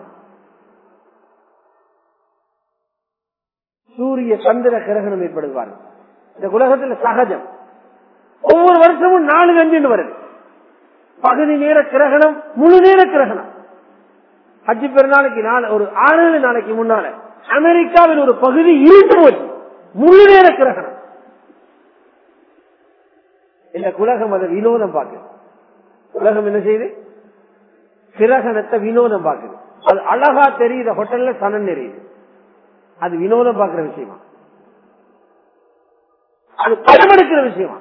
சூரிய சந்திர கிரகணம் ஏற்படுவார்கள் இந்த உலகத்தில் சகஜம் ஒவ்வொரு வருஷமும் நாலு அஞ்சு வருது பகுதி நேர கிரகணம் முழு நேர கிரகணம் ஹஜ்ஜி பெருநாளைக்கு நாள் ஒரு ஆறு நாளைக்கு முன்னால அமெரிக்காவில் ஒரு பகுதி இருட்டு போச்சு முழு நேர கிரகணம் இந்த உலகம் அதை வினோதம் பார்க்குது உலகம் என்ன செய்யுது கிரகணத்தை வினோதம் பார்க்குது அது அழகா தெரியுத ஹோட்டல்ல சனன் எரியுது அது வினோதம் பார்க்கிற விஷயமா அது படமெடுக்கிற விஷயமா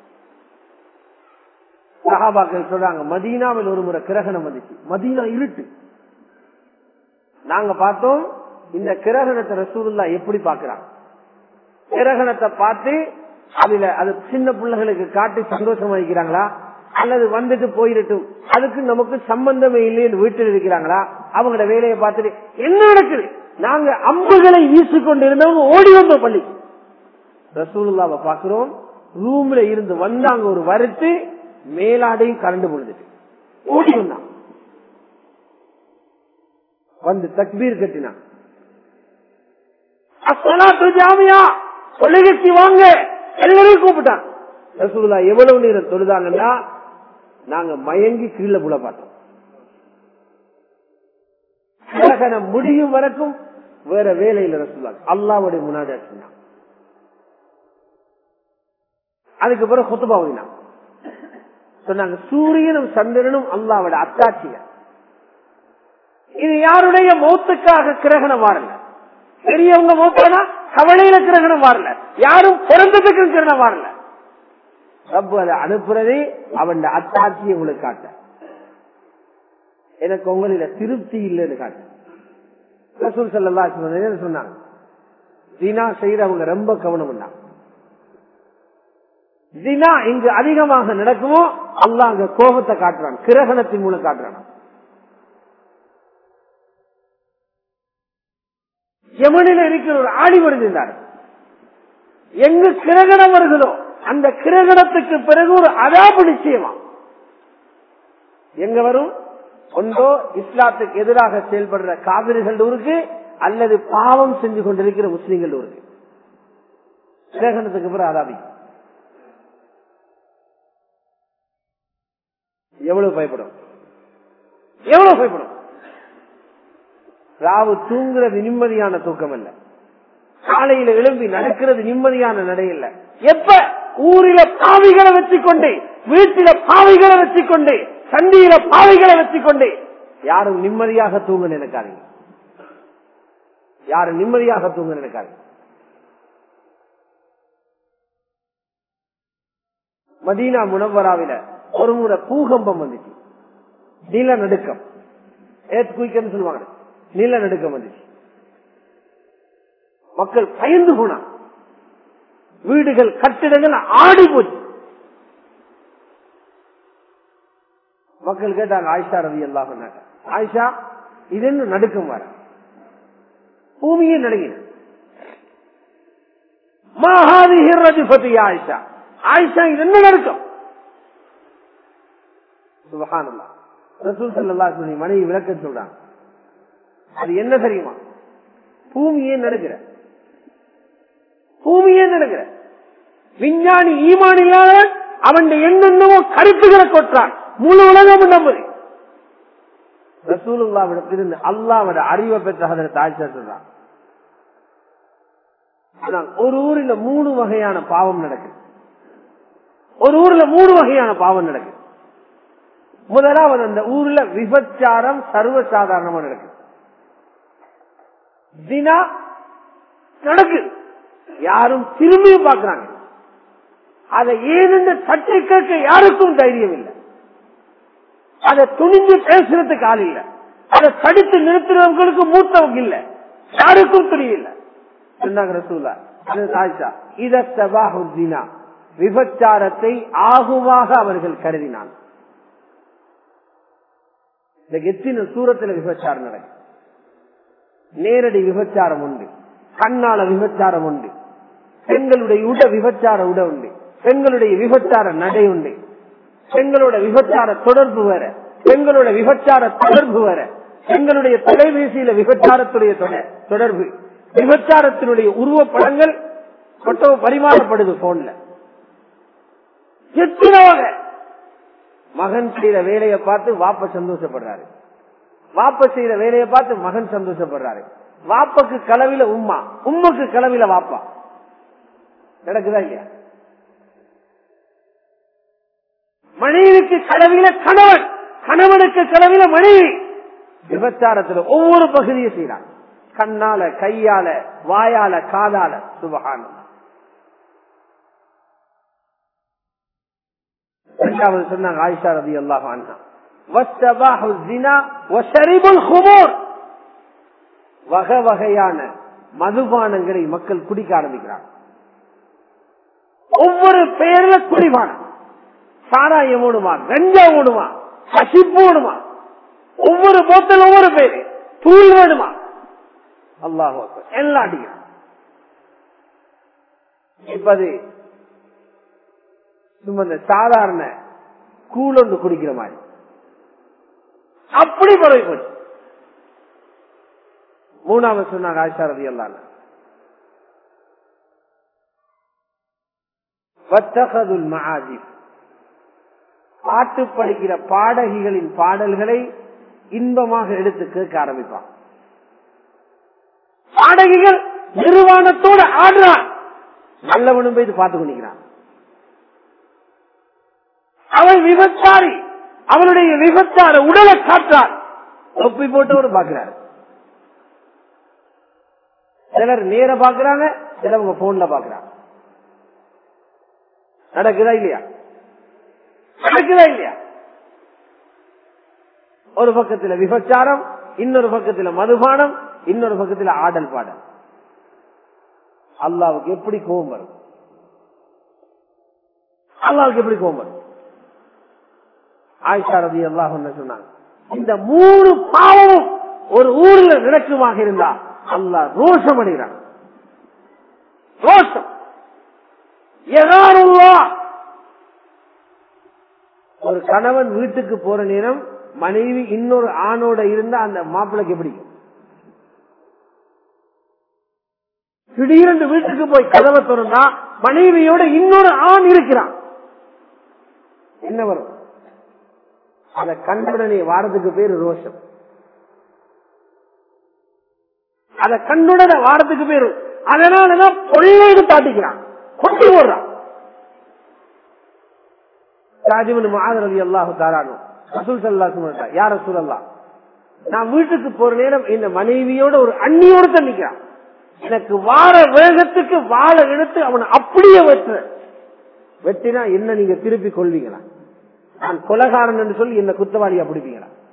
சகாபாக்கள் சொல்றாங்க மதீனாவில் ஒரு முறை கிரகணம் வந்துச்சு மதீனா இருட்டு நாங்க பார்த்தோம் இந்த கிரகணத்தை ரசூலுல்லா எப்படி பாக்குறாங்க கிரகணத்தை பார்த்து அதுல அது சின்ன பிள்ளைகளுக்கு காட்டி சந்தோஷமா இருக்கிறாங்களா அல்லது வந்துட்டு போயிடட்டும் அதுக்கு நமக்கு சம்பந்தமே இல்லைன்னு வீட்டில் இருக்கிறாங்களா அவங்களோட வேலையை பார்த்துட்டு என்ன நடக்குது நாங்க அம்புகளை வீசிக்கொண்டு இருந்தவங்க ஓடி வந்தோம் பள்ளி ரசூலுல்லாவை பாக்குறோம் ரூம்ல இருந்து வந்தாங்க ஒரு வருத்து மேலாடையும் கரண்டு பொழுதுட்டு ஓடி வந்தான் வந்து தக்பீர் கட்டினான் அஸ்ஸலாத்து ஜாமியா தொழுகைக்கு வாங்க எல்லாரையும் கூப்பிட்டான் ரசூலுல்லா எவ்வளவு நேரம் தொழுதாங்கன்னா நாங்க மயங்கி கீழே புல பார்த்தோம் கிரகணம் முடியும் வரைக்கும் வேற வேலையில ரசூல்லா அல்லாவுடைய முன்னாடி சொன்னான் அதுக்கு பிறகு குத்துபா ஓதினான் சொன்னாங்க சூரியனும் சந்திரனும் அல்லாவோட அத்தாட்சிய இது யாருடைய மௌத்துக்காக கிரகணம் வரல பெரியவங்க மௌத்தனா கவலையில கிரகணம் வரல யாரும் பிறந்ததுக்கு கிரகணம் வரல ரப்பு அதை அனுப்புறதே அவன் அத்தாட்சியை உங்களுக்கு காட்ட எனக்கு உங்களில திருப்தி இல்லைன்னு காட்ட ரசூல் சல்லா சொன்னாங்க தினா செய்யறவங்க ரொம்ப கவனம் பண்ணாங்க தினா இங்கு அதிகமாக நடக்குமோ அல்ல அங்க கோபத்தை காட்டுறான் கிரகணத்தின் மூலம் காட்டுறான் யமனில் இருக்கிற ஒரு ஆடி வருகிறார் எங்கு கிரகணம் வருகிறதோ அந்த கிரகணத்துக்கு பிறகு ஒரு அதாபு நிச்சயமா எங்க வரும் ஒன்றோ இஸ்லாத்துக்கு எதிராக செயல்படுற காவிரிகள் ஊருக்கு அல்லது பாவம் செஞ்சு கொண்டிருக்கிற முஸ்லீம்கள் ஊருக்கு கிரகணத்துக்கு பிறகு அதாபி எவ்வளவு பயப்படும் எவ்வளவு பயப்படும் ராவு தூங்குறது நிம்மதியான தூக்கம் அல்ல காலையில எழும்பி நடக்கிறது நிம்மதியான நடை இல்ல எப்ப ஊரில பாவிகளை வச்சுக்கொண்டு வீட்டில பாவிகளை வச்சுக்கொண்டு சண்டியில பாவிகளை வச்சுக்கொண்டு யாரும் நிம்மதியாக தூங்க நினைக்காதீங்க யாரும் நிம்மதியாக தூங்க நினைக்காதீங்க மதீனா முனவராவில ஒரு முறை பூகம்பம் வந்துச்சு நிலநடுக்கம் ஏத் குயிக்கன்னு சொல்லுவாங்க நிலநடுக்கம் வந்துச்சு மக்கள் பயந்து போனாங்க வீடுகள் கட்டிடங்கள் ஆடி போச்சு மக்கள் கேட்டாங்க ஆயிஷா ரவி எல்லாம் சொன்னாங்க ஆயிஷா இது என்ன நடுக்கம் வர பூமியே நடுங்கின மாஹாதி ஹிர்ரதி பத்தி ஆயிஷா ஆயிஷா இது என்ன நடுக்கம் சுபஹானல்லா ரசூல் ஸல்லல்லாஹு அலைஹி மனைவி விளக்க சொல்றாங்க அது என்ன தெரியுமா பூமியே நடுக்கிற பூமியே நடுக்கிற விஞ்ஞானி ஈமான் இல்லாதவன் அவன் என்னென்னவோ கருத்துக்களை கொற்றான் முழு உலகம் நம்புது ரசூலுல்லாவிடத்திலிருந்து அல்லாவோட அறிவை பெற்ற அதில் தாய்ச்சா சொல்றான் ஒரு ஊரில் மூணு வகையான பாவம் நடக்குது ஒரு ஊர்ல மூணு வகையான பாவம் நடக்குது முதலாவது அந்த ஊர்ல விபச்சாரம் சர்வசாதாரணமா நடக்குது தினா நடக்குது யாரும் திரும்பியும் பாக்குறாங்க அதை ஏனென்று தட்டை கேட்க யாருக்கும் தைரியம் இல்லை அதை துணிஞ்சு பேசுறதுக்கு ஆள் இல்ல அதை தடுத்து நிறுத்துறவங்களுக்கு மூத்தவங்க இல்ல யாருக்கும் துணியில்லை சொன்னாங்க ரசூலா இதா விபச்சாரத்தை ஆகுவாக அவர்கள் கருதினான் எத்தனை சூரத்துல விபச்சாரம் நடக்கும் நேரடி விபச்சாரம் உண்டு கண்ணால விபச்சாரம் உண்டு பெண்களுடைய உட விபச்சார உட உண்டு பெண்களுடைய விபச்சார நடை உண்டு பெண்களோட விபச்சார தொடர்பு வேற பெண்களோட விபச்சார தொடர்பு வேற பெண்களுடைய தொலைபேசியில விபச்சாரத்துடைய தொடர்பு விபச்சாரத்தினுடைய உருவப்படங்கள் பரிமாறப்படுது போன்ல எத்தனை வகை மகன் செய்த வேலையை பார்த்து வாப்ப சந்தோஷப்படுறாரு வாப்ப செய்த வேலையை பார்த்து மகன் சந்தோஷப்படுறாரு வாப்பக்கு கலவில உம்மா உம்முக்கு கலவில வாப்பா நடக்குதா இல்லையா மனைவிக்கு கலவில கணவன் கணவனுக்கு கலவில மனைவி விபச்சாரத்துல ஒவ்வொரு பகுதியை செய்யறாங்க கண்ணால கையால வாயால காதால சுபகான இரண்டாவது சொன்னாங்க ஆயிஷா ரதி அல்லாஹ் வகை வகையான மதுபானங்களை மக்கள் குடிக்க ஆரம்பிக்கிறாங்க ஒவ்வொரு பெயர்ல குடிபானம் சாராயம் ஓடுமா கஞ்சா ஓடுமா கசிப்பு ஓடுமா ஒவ்வொரு போத்தல் ஒவ்வொரு பேரு தூள் வேணுமா அல்லாஹ் எல்லாம் அடிக்கிறான் இப்ப அது சும்மா இந்த சாதாரண கூழ் ஒன்று குடிக்கிற மாதிரி அப்படி பரவி போச்சு மூணாவது சொன்னாங்க ஆயிஷா ரதி எல்லாம் வத்தகதுல் மகாஜிப் பாட்டு படிக்கிற பாடகிகளின் பாடல்களை இன்பமாக எடுத்து கேட்க ஆரம்பிப்பான் பாடகிகள் நிர்வாணத்தோடு ஆடுறான் நல்லவனும் போய் பார்த்து கொண்டிருக்கிறான் அவன் விபச்சாரி அவனுடைய விபச்சார உடலை காற்றார் தொப்பி போட்டவரு பாக்குறாரு சிலர் நேர பாக்குறாங்க சிலவங்க போன்ல பாக்குறாங்க நடக்குதா இல்லையா நடக்குதா இல்லையா ஒரு பக்கத்துல விபச்சாரம் இன்னொரு பக்கத்துல மதுபானம் இன்னொரு பக்கத்துல ஆடல் பாடல் அல்லாவுக்கு எப்படி கோபம் வரும் அல்லாவுக்கு எப்படி கோபம் வரும் ஆயிஷா ரதி அல்லாஹ் சொன்னாங்க இந்த மூணு பாவமும் ஒரு ஊர்ல நடக்குமாக இருந்தா அல்லாஹ் ரோஷம் அடைகிறான் ரோஷம் ஒரு கணவன் வீட்டுக்கு போற நேரம் மனைவி இன்னொரு ஆணோட இருந்தா அந்த மாப்பிளைக்கு பிடிக்கும் திடீரென்று வீட்டுக்கு போய் கதவை திறந்தா மனைவியோட இன்னொரு ஆண் இருக்கிறான் என்ன வரும் அதை கண்டுடனே வாரத்துக்கு பேரு ரோஷம் அதை கண்டுடனே வாரத்துக்கு பேரு அதனாலதான் கொள்ளையிடு தாட்டிக்கிறான் கொண்டு போடுறான் ராஜிவன் மாதிரி அல்லாஹு தாரானு ரசூல் சல்லா சுமட்டா யார் ரசூல் அல்லா நான் வீட்டுக்கு போற நேரம் இந்த மனைவியோட ஒரு அண்ணியோடு தான் நிக்கிறான் எனக்கு வார வேகத்துக்கு வாழ எடுத்து அவனை அப்படியே வெட்டுற வெட்டினா என்ன நீங்க திருப்பி கொள்வீங்களா நான் கொலகாரன் என்று சொல்லி என்ன குத்தவாளியா பிடிப்பீங்களா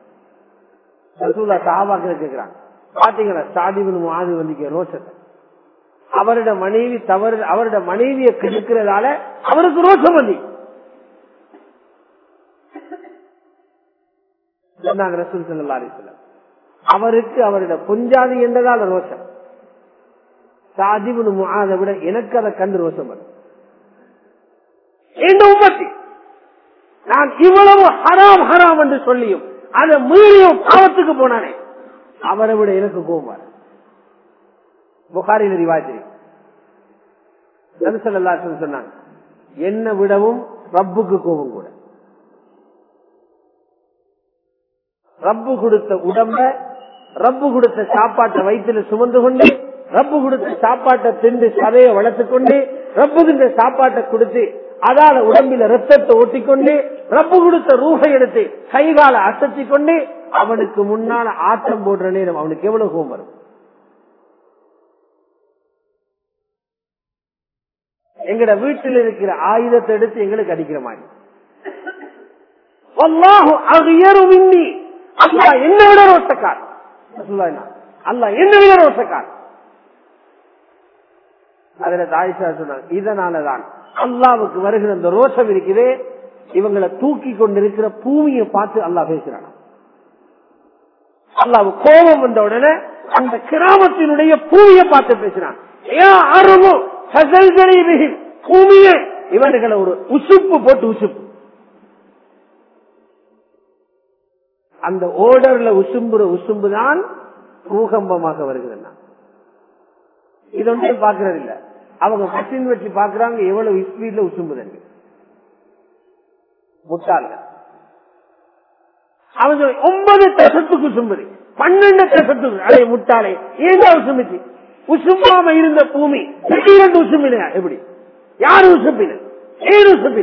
ரசூல்லா சஹாபாக்கள் கேட்கிறாங்க பாத்தீங்களா சாதிபின் மாது வந்திக்க ரோஷத்தை அவருடைய மனைவி தவறு அவருடைய மனைவியை கெடுக்கிறதால அவருக்கு ரோஷம் வந்து சொன்னாங்க ரசூல் சல்லா அலிஸ்லாம் அவருக்கு அவருடைய பொஞ்சாதி என்றதால் ரோஷம் சாதிபுன் முகாதை விட எனக்கு அதை கண்டு ரோஷம் வரும் இந்த உம்மத்தி நான் இவ்வளவு ஹராம் ஹராம் என்று சொல்லியும் அதை மீறியும் பாவத்துக்கு போனானே அவரை விட எனக்கு கோபம் புகாரில் ரிவாஜரி நபிசல்லாசன் சொன்னாங்க என்ன விடவும் ரப்புக்கு கோபம் கூட ரப்பு கொடுத்த உடம்ப ரப்பு கொடுத்த சாப்பாட்டை வயிற்றுல சுமந்து கொண்டு ரப்பு கொடுத்த சாப்பாட்டை திண்டு சதையை வளர்த்துக் கொண்டு ரப்பு தின்ற சாப்பாட்டை கொடுத்து அதால உடம்பில ரத்தத்தை ஒட்டிக்கொண்டு ரப்பு கொடுத்த ரூகை எடுத்து கைகால அசத்தி கொண்டு அவனுக்கு முன்னால ஆட்டம் போடுற நேரம் அவனுக்கு எவ்வளவு கோபம் வரும் எங்கட வீட்டில் இருக்கிற ஆயுதத்தை எடுத்து எங்களுக்கு அடிக்கிற மாதிரி அல்லா என்ன விட ரோட்டக்கார் அல்லா என்ன விட ரோட்டக்கார் அதுல தாய்ஷா சொன்னாங்க இதனாலதான் அல்லாவுக்கு வருகிற அந்த ரோஷம் இருக்குதே இவங்களை தூக்கி கொண்டிருக்கிற பூமியை பார்த்து அல்லா பேசுறாங்க அல்லாவு கோபம் வந்த உடனே அந்த கிராமத்தினுடைய பூமியை பார்த்து பேசுறான் ஏன் ஆர்வமும் பூமியே இவர்களை ஒரு உசுப்பு போட்டு உசுப்பு அந்த ஓடர்ல உசும்புற உசும்பு தான் பூகம்பமாக வருகிறது இது ஒன்றையும் பாக்குறது இல்ல அவங்க மஷின் வச்சு பாக்குறாங்க எவ்வளவு ஸ்பீட்ல உசும்புதங்க முட்டாள அவங்க ஒன்பது தசத்துக்கு உசும்புது பன்னெண்டு தசத்துக்கு அதே முட்டாளே ஏங்க உசுமிச்சு உசும்பாம இருந்த பூமி திடீரென்று உசும்பின எப்படி யாரு உசுப்பின ஏன் உசுப்பின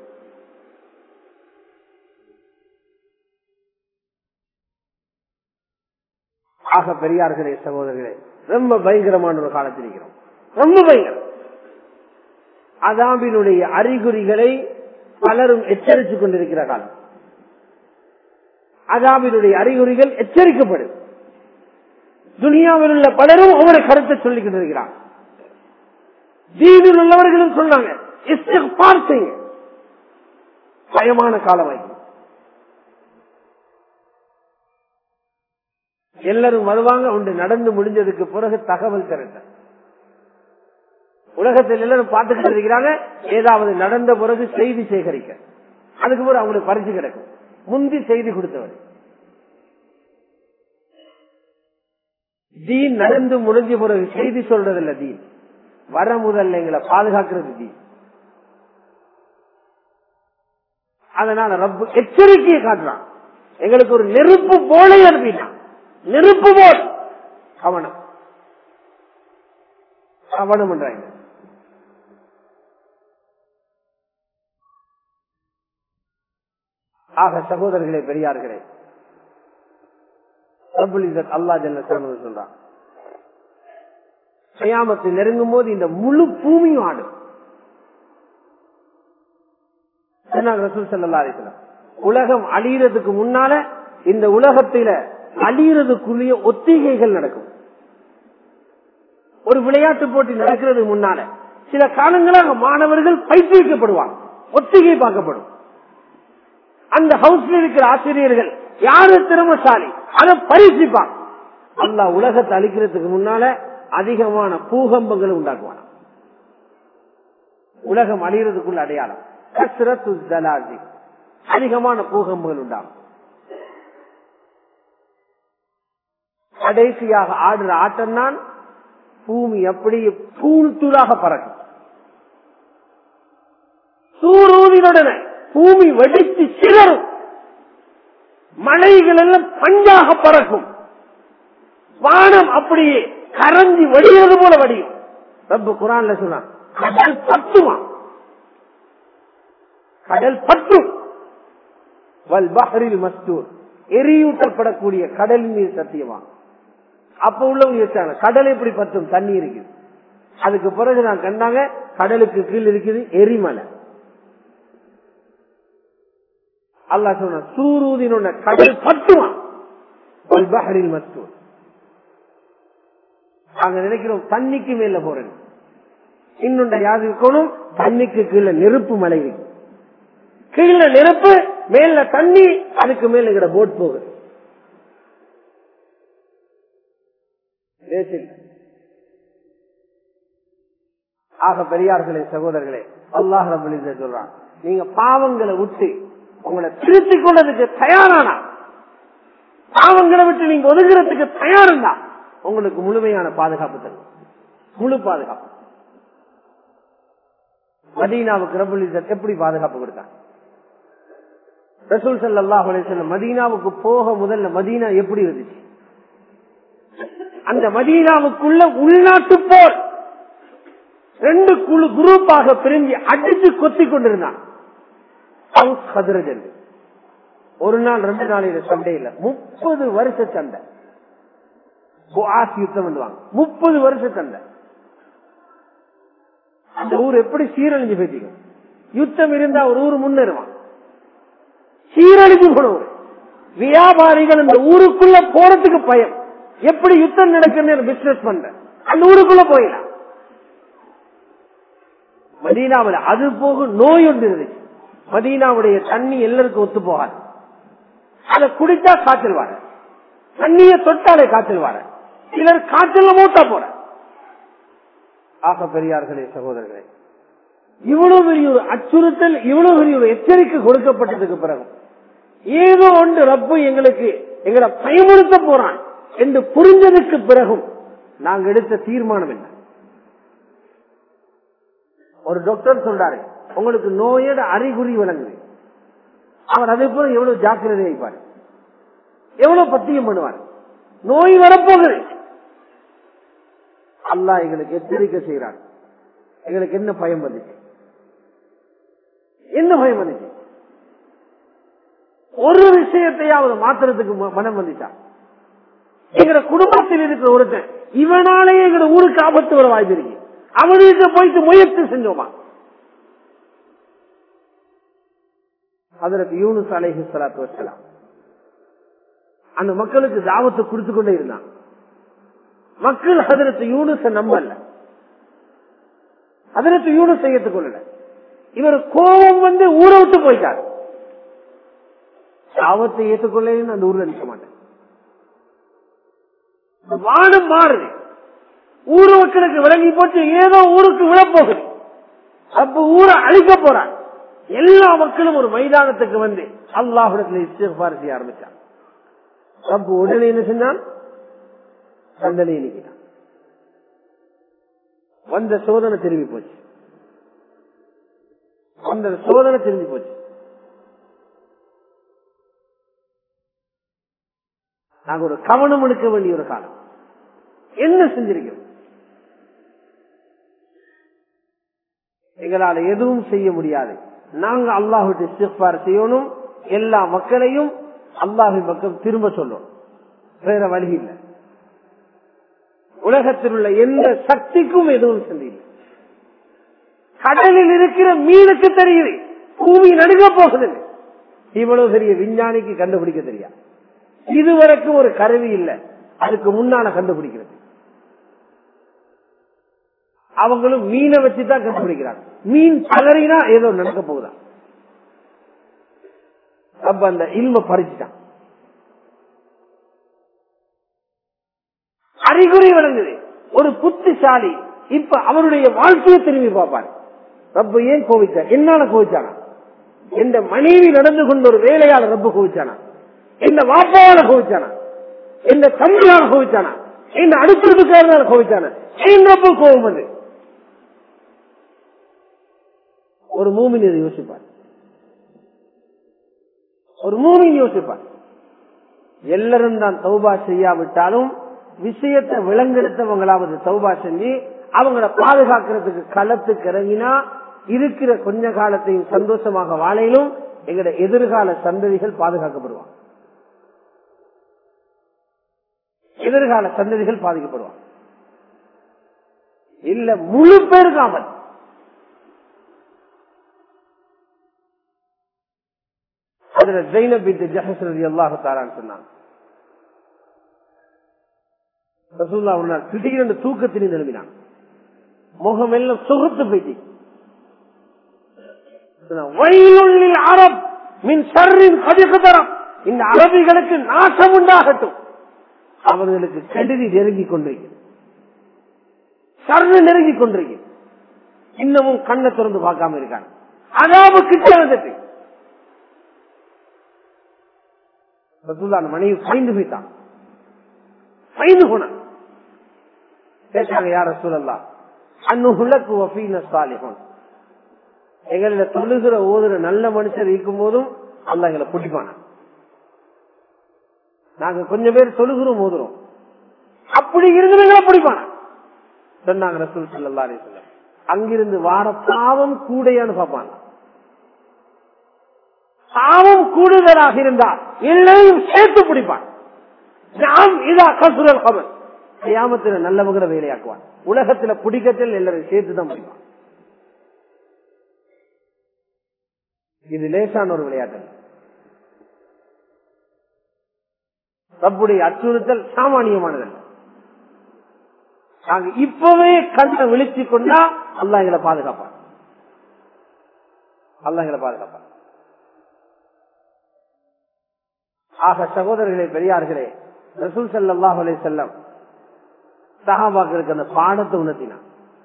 ஆக பெரியார்களே சகோதரர்களே ரொம்ப பயங்கரமான ஒரு காலத்தில் இருக்கிறோம் ரொம்ப பயங்கரம் அதாபினுடைய அறிகுறிகளை பலரும் எச்சரித்துக் கொண்டிருக்கிற காலம் அதாபினுடைய அறிகுறிகள் எச்சரிக்கப்படும் துனியாவில் உள்ள பலரும் ஒவ்வொரு கருத்தை சொல்லிக் கொண்டிருக்கிறார் தீவில் உள்ளவர்களும் சொன்னாங்க செய்யுங்க பயமான காலமாய் எல்லாரும் வருவாங்க ஒன்று நடந்து முடிஞ்சதுக்கு பிறகு தகவல் திரட்ட உலகத்தில் எல்லாரும் பார்த்துக்கிட்டு இருக்கிறாங்க ஏதாவது நடந்த பிறகு செய்தி சேகரிக்க அதுக்கு பிறகு அவங்களுக்கு பறிச்சு கிடக்கும் முந்தி செய்தி கொடுத்தவர் தீன் நடந்து முடிஞ்ச பிறகு செய்தி சொல்றது இல்ல தீன் வர முதல்ல எங்களை பாதுகாக்கிறது தீன் அதனால ரப்பு எச்சரிக்கையை காட்டுறான் எங்களுக்கு ஒரு நெருப்பு போலே அனுப்பிட்டான் நெருப்பு போல் கவனம் கவனம் என்றாங்க ஆக சகோதரர்களே பெரியார்களே அல்லா ஜல்ல சொல்றான் கயாமத்தை நெருங்கும் போது இந்த முழு பூமியும் ஆடும் ரசூல் சல்லா அலிஸ்லாம் உலகம் அழியறதுக்கு முன்னால இந்த உலகத்தில அழியறதுக்குரிய ஒத்திகைகள் நடக்கும் ஒரு விளையாட்டு போட்டி நடக்கிறதுக்கு முன்னால சில காலங்களாக மாணவர்கள் பயிற்றுவிக்கப்படுவாங்க ஒத்திகை பார்க்கப்படும் அந்த ஹவுஸ்ல இருக்கிற ஆசிரியர்கள் யாரு திறமசாலி அதை பரிசிப்பாங்க அல்லா உலகத்தை அழிக்கிறதுக்கு முன்னால அதிகமான பூகம்பங்களை உண்டாக்குவாங்க உலகம் அழிகிறதுக்குள்ள அடையாளம் கஸ்ரத்து ஜலாஜி அதிகமான பூகம்பங்கள் உண்டாகும் கடைசியாக ஆடுற ஆட்டம் தான் பூமி அப்படியே தூள் தூளாக பறக்கும் சூரூதினுடனே பூமி வெடித்து சிதறும் மலைகள் எல்லாம் பஞ்சாக பறக்கும் வானம் அப்படியே கரஞ்சி வடிகிறது போல வடியும் ரப்பு குரான்ல சொன்னான் கடல் பத்துவான் கடல் பற்றும் வல் பஹரில் மஸ்தூர் எரியூட்டப்படக்கூடிய கடல் மீது சத்தியமா அப்ப உள்ளவங்க யோசிச்சாங்க கடல் எப்படி பத்தும் தண்ணி இருக்குது அதுக்கு பிறகு நான் கண்டாங்க கடலுக்கு கீழ் இருக்குது எரிமலை அல்லா சொன்ன சூரூதினோட கடல் பத்துவான் பஹரில் மஸ்தூர் நாங்க நினைக்கிறோம் தண்ணிக்கு மேல போறேன் இன்னொன்று யாது இருக்கணும் தண்ணிக்கு கீழே நெருப்பு மலை இருக்கு கீழே நெருப்பு மேல தண்ணி அதுக்கு மேல எங்கட போட் போகுது லேசில். ஆக பெரியார்களே சகோதரர்களே அல்லாஹ் ரபுல் சொல்றான் நீங்க பாவங்களை விட்டு உங்களை திருத்திக் கொண்டதுக்கு தயாரானா பாவங்களை விட்டு நீங்க ஒதுங்குறதுக்கு தயாருந்தா உங்களுக்கு முழுமையான பாதுகாப்பு தரும் முழு பாதுகாப்பு மதீனாவுக்கு ரபுல் இஸ்ஸத் எப்படி பாதுகாப்பு கொடுத்தாங்க ரசூல் சல்லாஹ் அலிசல்லம் மதீனாவுக்கு போக முதல்ல மதீனா எப்படி இருந்துச்சு அந்த மதீனாவுக்குள்ள உள்நாட்டு போர் ரெண்டு குழு குரூப்பாக பிரிஞ்சு அடிச்சு கொத்தி கொண்டிருந்தான் ஹவுஸ் ஹதரஜன் ஒரு நாள் ரெண்டு நாளையில சண்டை இல்ல முப்பது வருஷ சண்டை புஆஸ் யுத்தம் பண்ணுவாங்க முப்பது வருஷ சண்டை அந்த ஊர் எப்படி சீரழிஞ்சு பேசிக்கும் யுத்தம் இருந்தா ஒரு ஊர் முன்னேறுவான் சீரழிஞ்சு போன ஊர் வியாபாரிகள் இந்த ஊருக்குள்ள போறதுக்கு பயம் எப்படி யுத்தம் நடக்குன்னு பிசினஸ் பண்ற அந்த ஊருக்குள்ள போயிடலாம் மதீனாவில் அது போக நோய் ஒன்று இருந்துச்சு மதீனாவுடைய தண்ணி எல்லாருக்கும் ஒத்து போகாது அதை குடிச்சா காய்ச்சல் வார தண்ணிய தொட்டாலே காய்ச்சல் வார சிலர் காய்ச்சல் மூட்டா போற ஆக பெரியார்களே சகோதரர்களே இவ்வளவு பெரிய ஒரு அச்சுறுத்தல் இவ்வளவு பெரிய ஒரு எச்சரிக்கை கொடுக்கப்பட்டதுக்கு பிறகு ஏதோ ஒன்று ரப்பு எங்களுக்கு எங்களை பயமுறுத்த போறான் என்று புரிஞ்சதுக்கு பிறகும் நாங்க எடுத்த தீர்மானம் என்ன ஒரு டாக்டர் சொல்றாரு உங்களுக்கு நோயோட அறிகுறி விளங்குது அவர் அதே போல எவ்வளவு ஜாக்கிரதை வைப்பார் எவ்வளவு பத்தியம் பண்ணுவார் நோய் வரப்போகுது அல்லாஹ் எங்களுக்கு எச்சரிக்கை செய்யறார் எங்களுக்கு என்ன பயம் வந்துச்சு என்ன பயம் வந்துச்சு ஒரு விஷயத்தையாவது மாத்திரத்துக்கு ம- மனம் வந்துச்சா எங்க குடும்பத்தில் இருக்கிற ஒருத்தன் இவனாலேயே எங்க ஊருக்கு ஆபத்து வர வாய்ப்பு இருக்கு அவனுக்கு போயிட்டு முயற்சி செஞ்சோமா அதற்கு யூனுஸ் அலைஹி ஸலாத்து வஸலாம் அந்த மக்களுக்கு தாவத்தை கொடுத்து கொண்டே இருந்தான் மக்கள் ஹதரத்து யூனுஸ நம்பல ஹதரத்து யூனுஸ் ஏற்றுக்கொள்ளல இவர் கோபம் வந்து ஊரை விட்டு போயிட்டார் தாவத்தை ஏற்றுக்கொள்ளேன்னு அந்த ஊர்ல நிற்க மாட்டேன் வானம் மாறுது ஊர் மக்களுக்கு விளங்கி போச்சு ஏதோ ஊருக்கு விழப்போகுது அப்ப ஊரை அழிக்க போறான் எல்லா மக்களும் ஒரு மைதானத்துக்கு வந்து அல்லாஹிடத்துல இஸ்திஃபார் செய்ய ஆரம்பிச்சான் ரப்பு உடனே என்ன செஞ்சான் தண்டனை நீக்கிட்டான் வந்த சோதனை திரும்பி போச்சு வந்த சோதனை திரும்பி போச்சு நாங்க ஒரு கவனம் எடுக்க வேண்டிய ஒரு காலம் என்ன செஞ்சிருக்கிறோம் எங்களால எதுவும் செய்ய முடியாது நாங்க அல்லாஹுட்டு இஸ்திக்பார் செய்யணும் எல்லா மக்களையும் அல்லாஹின் பக்கம் திரும்ப சொல்லணும் வேற வழி இல்லை உலகத்தில் உள்ள எந்த சக்திக்கும் எதுவும் செஞ்சில்லை கடலில் இருக்கிற மீனுக்கு தெரியுது பூமி நடுங்க போகுது இவ்வளவு பெரிய விஞ்ஞானிக்கு கண்டுபிடிக்க தெரியாது இதுவரைக்கும் ஒரு கருவி இல்லை அதுக்கு முன்னால கண்டுபிடிக்கிறது அவங்களும் மீனை வச்சுதான் கண்டுபிடிக்கிறாங்க மீன் பலரினா ஏதோ நடக்க போகுதா அப்ப அந்த இல்ம பறிச்சுட்டான் அறிகுறி வழங்குது ஒரு புத்திசாலி இப்ப அவருடைய வாழ்க்கையை திரும்பி பார்ப்பார் ரப்ப ஏன் கோவிச்சார் என்னால கோவிச்சானா எந்த மனைவி நடந்து கொண்ட ஒரு வேலையால ரப்ப கோவிச்சானா எந்த வாப்பாவால கோவிச்சானா எந்த தம்பியால கோவிச்சானா எந்த அடுத்ததுக்காரனால கோவிச்சானா ஏன் ரப்ப கோபம் வந்து ஒரு மூமின் இதை யோசிப்பார் ஒரு மூமின் யோசிப்பார் எல்லாரும் தான் தௌபா செய்யாவிட்டாலும் விஷயத்தை விலங்கெடுத்தவங்களாவது தௌபா செஞ்சு அவங்கள பாதுகாக்கிறதுக்கு களத்துக்கு இறங்கினா இருக்கிற கொஞ்ச காலத்தையும் சந்தோஷமாக வாழையிலும் எங்களோட எதிர்கால சந்ததிகள் பாதுகாக்கப்படுவாங்க எதிர்கால சந்ததிகள் பாதிக்கப்படுவாங்க இல்ல முழு பேருக்கு ஆபத்து அதுல ஜெயினப் பின் ஜஹஸ் ரலியல்லாஹு தஆலான்னு சொன்னாங்க ரசூல்லா ஒரு நாள் திடீரென்று தூக்கத்தில் எழுப்பினான் முகம் எல்லாம் சுகத்து போயிட்டு வயலுள்ளில் அரப் மின் சர்ரின் கதிகதரம் இந்த அரபிகளுக்கு நாசம் உண்டாகட்டும் அவர்களுக்கு கெடுதி நெருங்கிக் கொண்டிருக்கிறது சர்வு நெருங்கிக் கொண்டிருக்கிறது இன்னமும் கண்ணை திறந்து பார்க்காம இருக்காங்க அதாவது கிட்ட வந்துட்டு ரசூல்லான் மனைவி பயந்து போய்த்தான் பயந்து போனான் கேட்டாங்க யார சூழல்லாம் அன்னுகுலக்கு வஃபீன சாலிஹன் எங்களில தொழுகிற ஓதுற நல்ல மனுஷர் இருக்கும் போதும் அல்ல எங்களை பிடிப்பான நாங்க கொஞ்சம் பேர் தொழுகிறோம் ஓதுறோம் அப்படி இருந்து எங்களை பிடிப்பான சொன்னாங்க ரசூல் சல்லா அலிஸ்லாம் அங்கிருந்து வார பாவம் கூடையான்னு பார்ப்பாங்க பாவம் கூடுதலாக இருந்தால் எல்லையும் சேர்த்து பிடிப்பான் நாம் இதா கசுரல் கபல் கியாமத்தில் நல்லவங்களை வேலையாக்குவான் உலகத்துல பிடிக்கத்தில் எல்லாரும் சேர்த்து தான் பிடிப்பான் இது லேசான ஒரு விளையாட்டு ரப்புடைய அச்சுறுத்தல் சாமானியமானதல்ல நாங்க இப்பவே கண்ணை விழிச்சு கொண்டா அல்லா எங்களை பாதுகாப்பான் அல்லா எங்களை பாதுகாப்பான் ஆக சகோதரர்களே பெரியார்களே ரசூல் சல்லாஹ் அலே செல்லம் சஹாபாக்களுக்கு அந்த பாடத்தை உணர்த்தினான்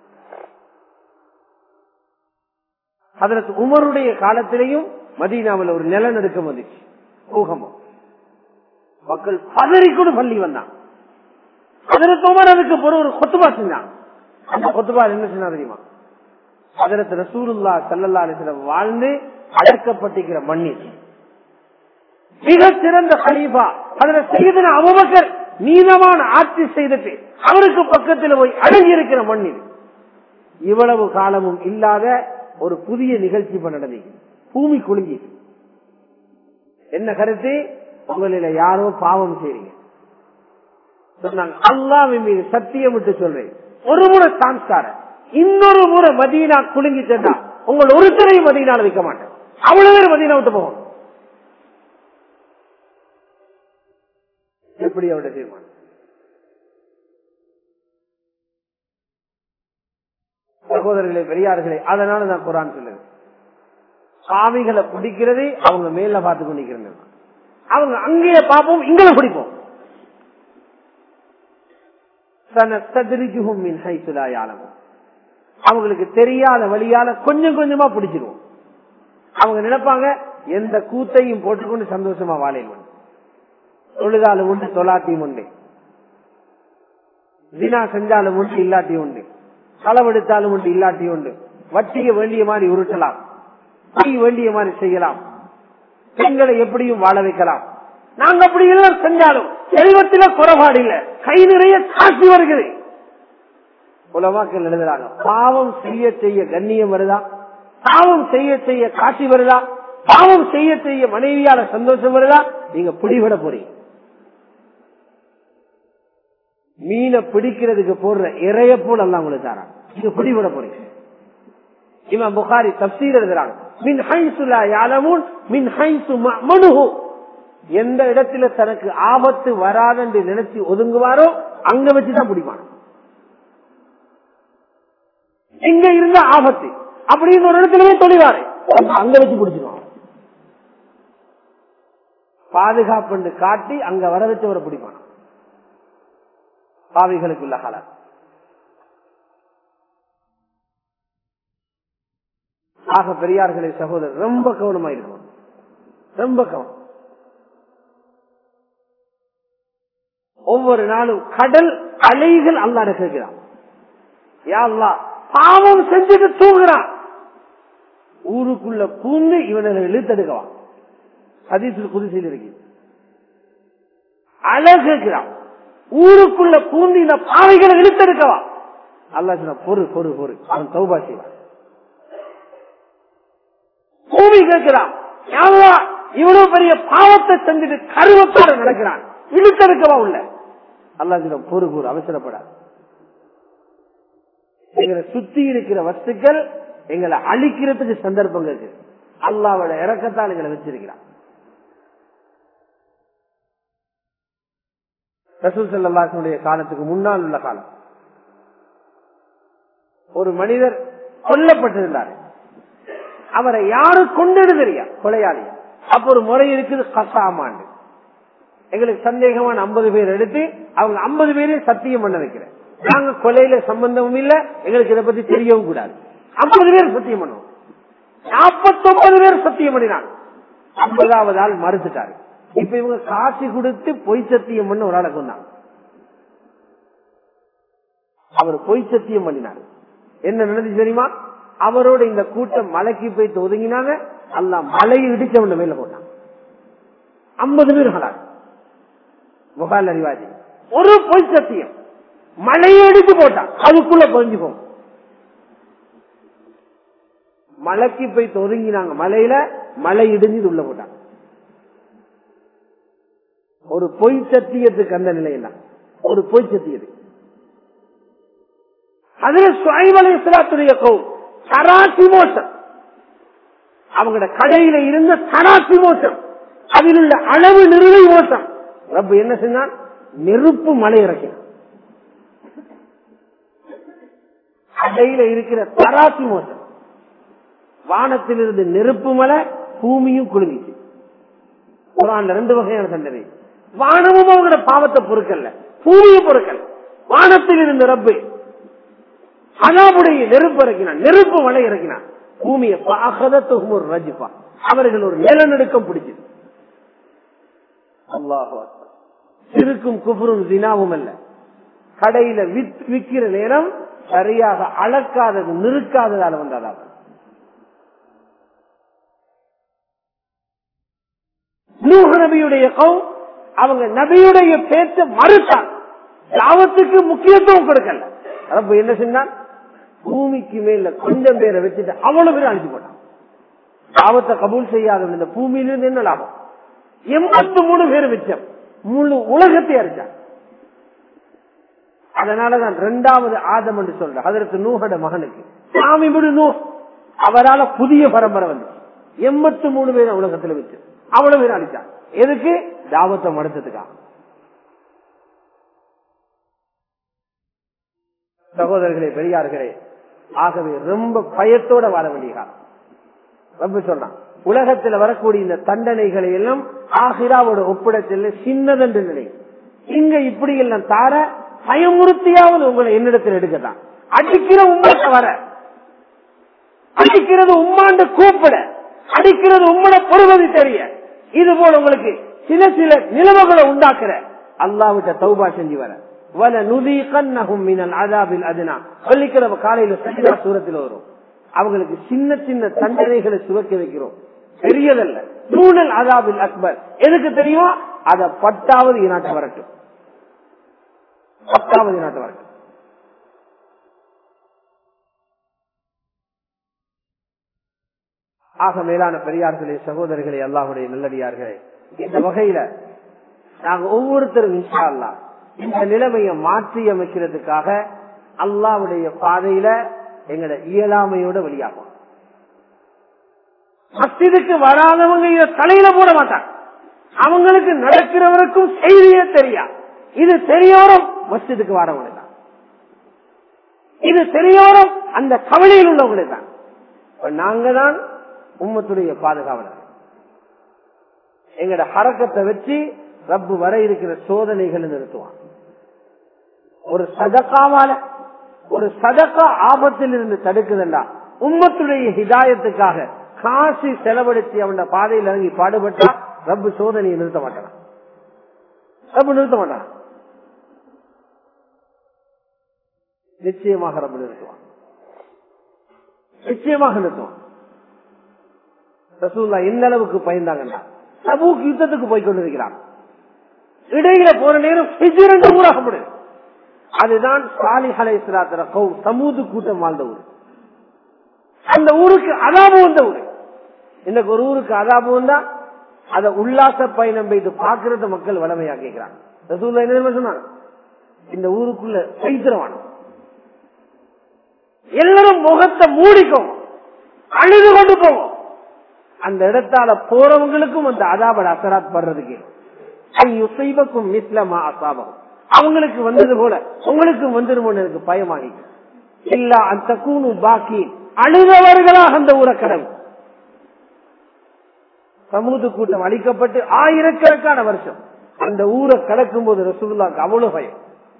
அதற்கு உமருடைய காலத்திலேயும் மதீனாவில் ஒரு நிலநடுக்கம் வந்துச்சு பூகம்பம் மக்கள் பதறிக்கூட பள்ளி வந்தான் அதற்கு உமர் அதுக்கு பொருள் ஒரு கொத்துபா செஞ்சான் அந்த கொத்துபா என்ன சொன்னா தெரியுமா அதற்கு ரசூலுல்லா சல்லல்லா அலிஸ்லம் வாழ்ந்து அடக்கப்பட்டிருக்கிற மண்ணில் மிக சிறந்த கலீஃபா அதுல செய்தன அபுபக்கர் நீதமான ஆட்சி செய்துட்டு அவருக்கு பக்கத்தில் போய் அடங்கி இருக்கிற மண்ணில் இவ்வளவு காலமும் இல்லாத ஒரு புதிய நிகழ்ச்சி இப்ப நடந்தது பூமி குலுங்கி என்ன கருத்து உங்களில யாரோ பாவம் செய்றீங்க சொன்னாங்க அல்லாவின் மீது சத்தியம் விட்டு சொல்றேன் ஒரு முறை சான்ஸ்கார இன்னொரு முறை மதீனா குலுங்கி சென்றா உங்கள் ஒருத்தரையும் மதீனால வைக்க மாட்டேன் அவ்வளவு பேர் மதீனா விட்டு போகணும் எப்படி அவருடைய தீர்மானம் சகோதரர்களே பெரியார்களே அதனால நான் குரான் சொல்லுது சாமிகளை பிடிக்கிறது அவங்க மேல பார்த்து கொண்டிருக்கிறது அவங்க அங்கேயே பார்ப்போம் இங்கே பிடிப்போம் அவங்களுக்கு தெரியாத வழியால கொஞ்சம் கொஞ்சமா பிடிச்சிருவோம் அவங்க நினைப்பாங்க எந்த கூத்தையும் போட்டுக்கொண்டு சந்தோஷமா வாழையில் தொழுதாலும் உண்டு தொலாட்டியும் உண்டு தினா செஞ்சாலும் உண்டு இல்லாட்டியும் உண்டு களவெடுத்தாலும் உண்டு இல்லாட்டியும் உண்டு வட்டிய வேண்டிய மாதிரி உருட்டலாம் வேண்டிய மாதிரி செய்யலாம் பெண்களை எப்படியும் வாழ வைக்கலாம் நாங்க அப்படி எல்லாம் செஞ்சாலும் செல்வத்தில குறைபாடு இல்ல கை நிறைய காட்சி வருகிறது உலமாக்கள் எழுதுறாங்க பாவம் செய்ய செய்ய கண்ணியம் வருதா பாவம் செய்ய செய்ய காட்சி வருதா பாவம் செய்ய செய்ய மனைவியால சந்தோஷம் வருதா நீங்க பிடிபட போறீங்க மீனை பிடிக்கிறதுக்கு போடுற இறைய போல் எல்லாம் உங்களுக்கு தரான் நீங்க பிடிபட போறீங்க இவன் புகாரி தப்சீர் எழுதுறாங்க மின் ஹைசுலா யாலமுன் மின் ஹைசு மனுகு எந்த இடத்துல தனக்கு ஆபத்து வராதென்று நினைச்சு ஒதுங்குவாரோ அங்க வச்சுதான் பிடிப்பான் எங்க இருந்த ஆபத்து அப்படின்னு ஒரு இடத்துலயே தொழிவாரு அங்க வச்சு பிடிச்சிருவான் பாதுகாப்பு காட்டி அங்க வர வச்சவரை பிடிப்பான் பாவிகளுக்குள்ள ஹலால் ஆக பெரியார்களே சகோதரர் ரொம்ப கவனமா இருக்கும் ரொம்ப கவனம் ஒவ்வொரு நாளும் கடல் அலைகள் அல்லாட கேட்கிறான் யாழ்லா பாவம் செஞ்சுட்டு தூங்குறான் ஊருக்குள்ள பூந்து இவனை இழுத்தெடுக்கவான் சதீசில் புதுசையில் இருக்கு அலை கேட்கிறான் ஊருக்குள்ள பூந்து இந்த பாவைகளை இழுத்தெடுக்கவா அல்லா சொன்ன பொறு பொறு பொறு அவன் தௌபா செய்வான் பூமி கேட்கிறான் இவ்வளவு பெரிய பாவத்தை செஞ்சுட்டு கருவத்தோட நடக்கிறான் இழுத்தெடுக்கவா உள்ள அல்லா சொன்ன பொறு பொறு அவசரப்படாது எங்களை சுத்தி இருக்கிற வஸ்துக்கள் எங்களை அழிக்கிறதுக்கு சந்தர்ப்பம் இருக்கு அல்லாவோட இறக்கத்தால் எங்களை வச்சிருக்கிறான் ரசூல் சல்லாசனுடைய காலத்துக்கு முன்னால் உள்ள காலம் ஒரு மனிதர் கொல்லப்பட்டிருந்தார் அவரை யாரு கொண்டது தெரியா கொலையாளி அப்ப ஒரு முறை இருக்குது கசாமாண்டு எங்களுக்கு சந்தேகமான ஐம்பது பேர் எடுத்து அவங்க ஐம்பது பேரையும் சத்தியம் பண்ண வைக்கிறேன் நாங்க கொலையில சம்பந்தமும் இல்ல எங்களுக்கு இதை பத்தி தெரியவும் கூடாது ஐம்பது பேர் சத்தியம் பண்ணுவோம் நாற்பத்தி ஒன்பது பேர் சத்தியம் பண்ணினாங்க ஐம்பதாவது ஆள் மறுத்துட்டாரு இப்ப இவங்க காசு கொடுத்து பொய் சத்தியம் பண்ண ஒரு ஆளை சொன்னாங்க அவர் பொய் சத்தியம் பண்ணினார் என்ன நடந்துச்சு தெரியுமா அவரோட இந்த கூட்டம் மலைக்கு போய் ஒதுங்கினாங்க அல்ல மலையை இடிச்சவன மேல போட்டாங்க ஐம்பது பேர் ஹலால் முகால் அறிவாஜி ஒரு பொய் சத்தியம் மலையை எடுத்து போட்டான் அதுக்குள்ள பொறிஞ்சு போகும் மலைக்கு போய் ஒதுங்கினாங்க மலையில மலை இடிஞ்சு உள்ள போட்டாங்க ஒரு பொய் சத்தியத்துக்கு அந்த நிலையில ஒரு பொய் சத்தியத்துக்கு அதுல சுவாய்வலை சிலாத்துடைய கவுன் சராசி மோசம் அவங்களோட கடையில இருந்த சராசி மோசம் அதில் உள்ள அளவு நிறுவை மோசம் ரப்ப என்ன செஞ்சான் நெருப்பு மலை இறக்கினான் கடையில இருக்கிற தராசி மோசம் வானத்தில் இருந்து நெருப்பு மலை பூமியும் குலுங்கிச்சு குரான்ல ரெண்டு வகையான தண்டனை வானமும் அவங்களோட பாவத்தை பொறுக்கல்ல பூமியை பொறுக்கல் வானத்தில் இருந்த ரப்பு அனாவுடைய நெருப்பு இறக்கினான் நெருப்பு மலை இறக்கினான் பூமியை பாகதத்துக்கும் ஒரு ரஜிப்பா அவர்கள் ஒரு நிலநடுக்கம் பிடிச்சது அல்லாஹ் சிறுக்கும் குபுரும் தினாவும் அல்ல கடையில விற்கிற நேரம் சரியாக அளக்காதது நிறுக்காததால வந்ததாக நபியுடைய கவு அவங்க நபியுடைய பேச்ச மறுத்தாங்க லாபத்துக்கு முக்கியத்துவம் கொடுக்கல ரப்ப என்ன செஞ்சான் பூமிக்கு மேல கொஞ்சம் பேரை வச்சுட்டு அவ்வளவு பேர் அழிச்சு போட்டான் லாபத்தை கபூல் செய்யாத இந்த பூமியிலிருந்து என்ன லாபம் எண்பத்தி மூணு பேர் மிச்சம் முழு உலகத்தை அடிச்சான் அதனாலதான் இரண்டாவது ஆதம் என்று சொல்ற அதற்கு நூகட மகனுக்கு சாமி விடு நூ அவரால் புதிய பரம்பரை வந்து எண்பத்தி மூணு பேர் உலகத்துல வச்சு அவ்வளவு பேர் அடிச்சான் எதுக்கு தாவத்தை மறுத்ததுக்காக சகோதரர்களே பெரியார்களே ஆகவே ரொம்ப பயத்தோட வாழ வேண்டிய காலம் ரொம்ப சொல்றான் உலகத்தில் வரக்கூடிய இந்த தண்டனைகளை எல்லாம் ஆகிராவோட ஒப்பிடத்தில் சின்னதென்று நினை இங்க இப்படி எல்லாம் தார பயமுறுத்தியாவது உங்களை என்னிடத்தில் எடுக்கத்தான் அடிக்கிற உங்களை வர அடிக்கிறது உம்மாண்டு கூப்பிட அடிக்கிறது உம்மட பொறுவதி தெரிய இது போல உங்களுக்கு சில சில நிலவுகளை உண்டாக்குற அல்லாவிட்ட தௌபா செஞ்சு வர வல நுதி கண்ணகும் மினல் அதாபில் அதுனா சொல்லிக்கிற காலையில சஜிதா சூரத்தில் வரும் அவங்களுக்கு சின்ன சின்ன தண்டனைகளை சுவைக்க வைக்கிறோம் பெரியதல்ல நூனல் அதாபில் அக்பர் எதுக்கு தெரியுமா அத பத்தாவது இநாட்டு வரட்டும் பத்தாவது இநாட்டு வரட்டும் ஆக மேலான பெரியார்களே சகோதரர்களே அல்லாஹுடைய நல்லடியார்களே இந்த வகையில நாங்க ஒவ்வொருத்தரும் இன்ஷா அல்லா இந்த நிலைமையை மாற்றி அமைக்கிறதுக்காக அல்லாவுடைய பாதையில எங்கட இயலாமையோட வெளியாகும் மஸ்ஜிதுக்கு வராதவங்க இத தலையில போட மாட்டாங்க அவங்களுக்கு நடக்கிறவருக்கும் செய்தியே தெரியா இது தெரியோரும் மஸ்ஜிதுக்கு வரவங்க தான் இது தெரியோரும் அந்த கவலையில் உள்ளவங்களே தான் நாங்க தான் உம்மத்துடைய பாதுகாவலர் எங்கட ஹரக்கத்தை வச்சு ரப்பு வர இருக்கிற சோதனைகளை நிறுத்துவான் ஒரு சதக்காவால ஒரு சதக்கா ஆபத்தில் இருந்து தடுக்குதுண்டா உம்மத்துடைய ஹிதாயத்துக்காக காசு செலவழித்து அவன பாதையில் இறங்கி பாடுபட்டா ரப்பு சோதனையை நிறுத்த மாட்டான் ரப்பு நிறுத்த மாட்டான் நிச்சயமாக ரப்பு நிறுத்துவான் நிச்சயமாக நிறுத்துவான் ரசூல்லா எந்த அளவுக்கு பயந்தாங்கன்னா சபூக் யுத்தத்துக்கு போய் கொண்டிருக்கிறான் இடையில போற நேரம் ரெண்டு ஊராகப்படுது அதுதான் சாலிஹலை சமூது கூட்டம் வாழ்ந்த ஊர் அந்த ஊருக்கு அதாபு வந்த ஊர் இன்னைக்கு ஒரு ஊருக்கு அதாபு வந்தா அத உல்லாச பயணம் போயிட்டு பாக்குறத மக்கள் வளமையா கேட்கிறாங்க ரசூல்லா என்ன சொன்னாங்க இந்த ஊருக்குள்ள சைத்திரவான எல்லாரும் முகத்தை மூடிக்கும் அழுது கொண்டு போவோம் அந்த இடத்தால போறவங்களுக்கும் அந்த அதாபட அசராத் படுறதுக்கு யுசைபக்கும் மிஸ்லமா அசாபகம் அவங்களுக்கு வந்தது போல உங்களுக்கு வந்துடும் எனக்கு பயமாகிட்டு இல்ல அந்த கூணு பாக்கி அழுதவர்களாக அந்த ஊரை கடவுள் சமூக கூட்டம் அளிக்கப்பட்டு ஆயிரக்கணக்கான வருஷம் அந்த ஊரை கடக்கும் போது ரசூல்லாக்கு அவ்வளவு பயம்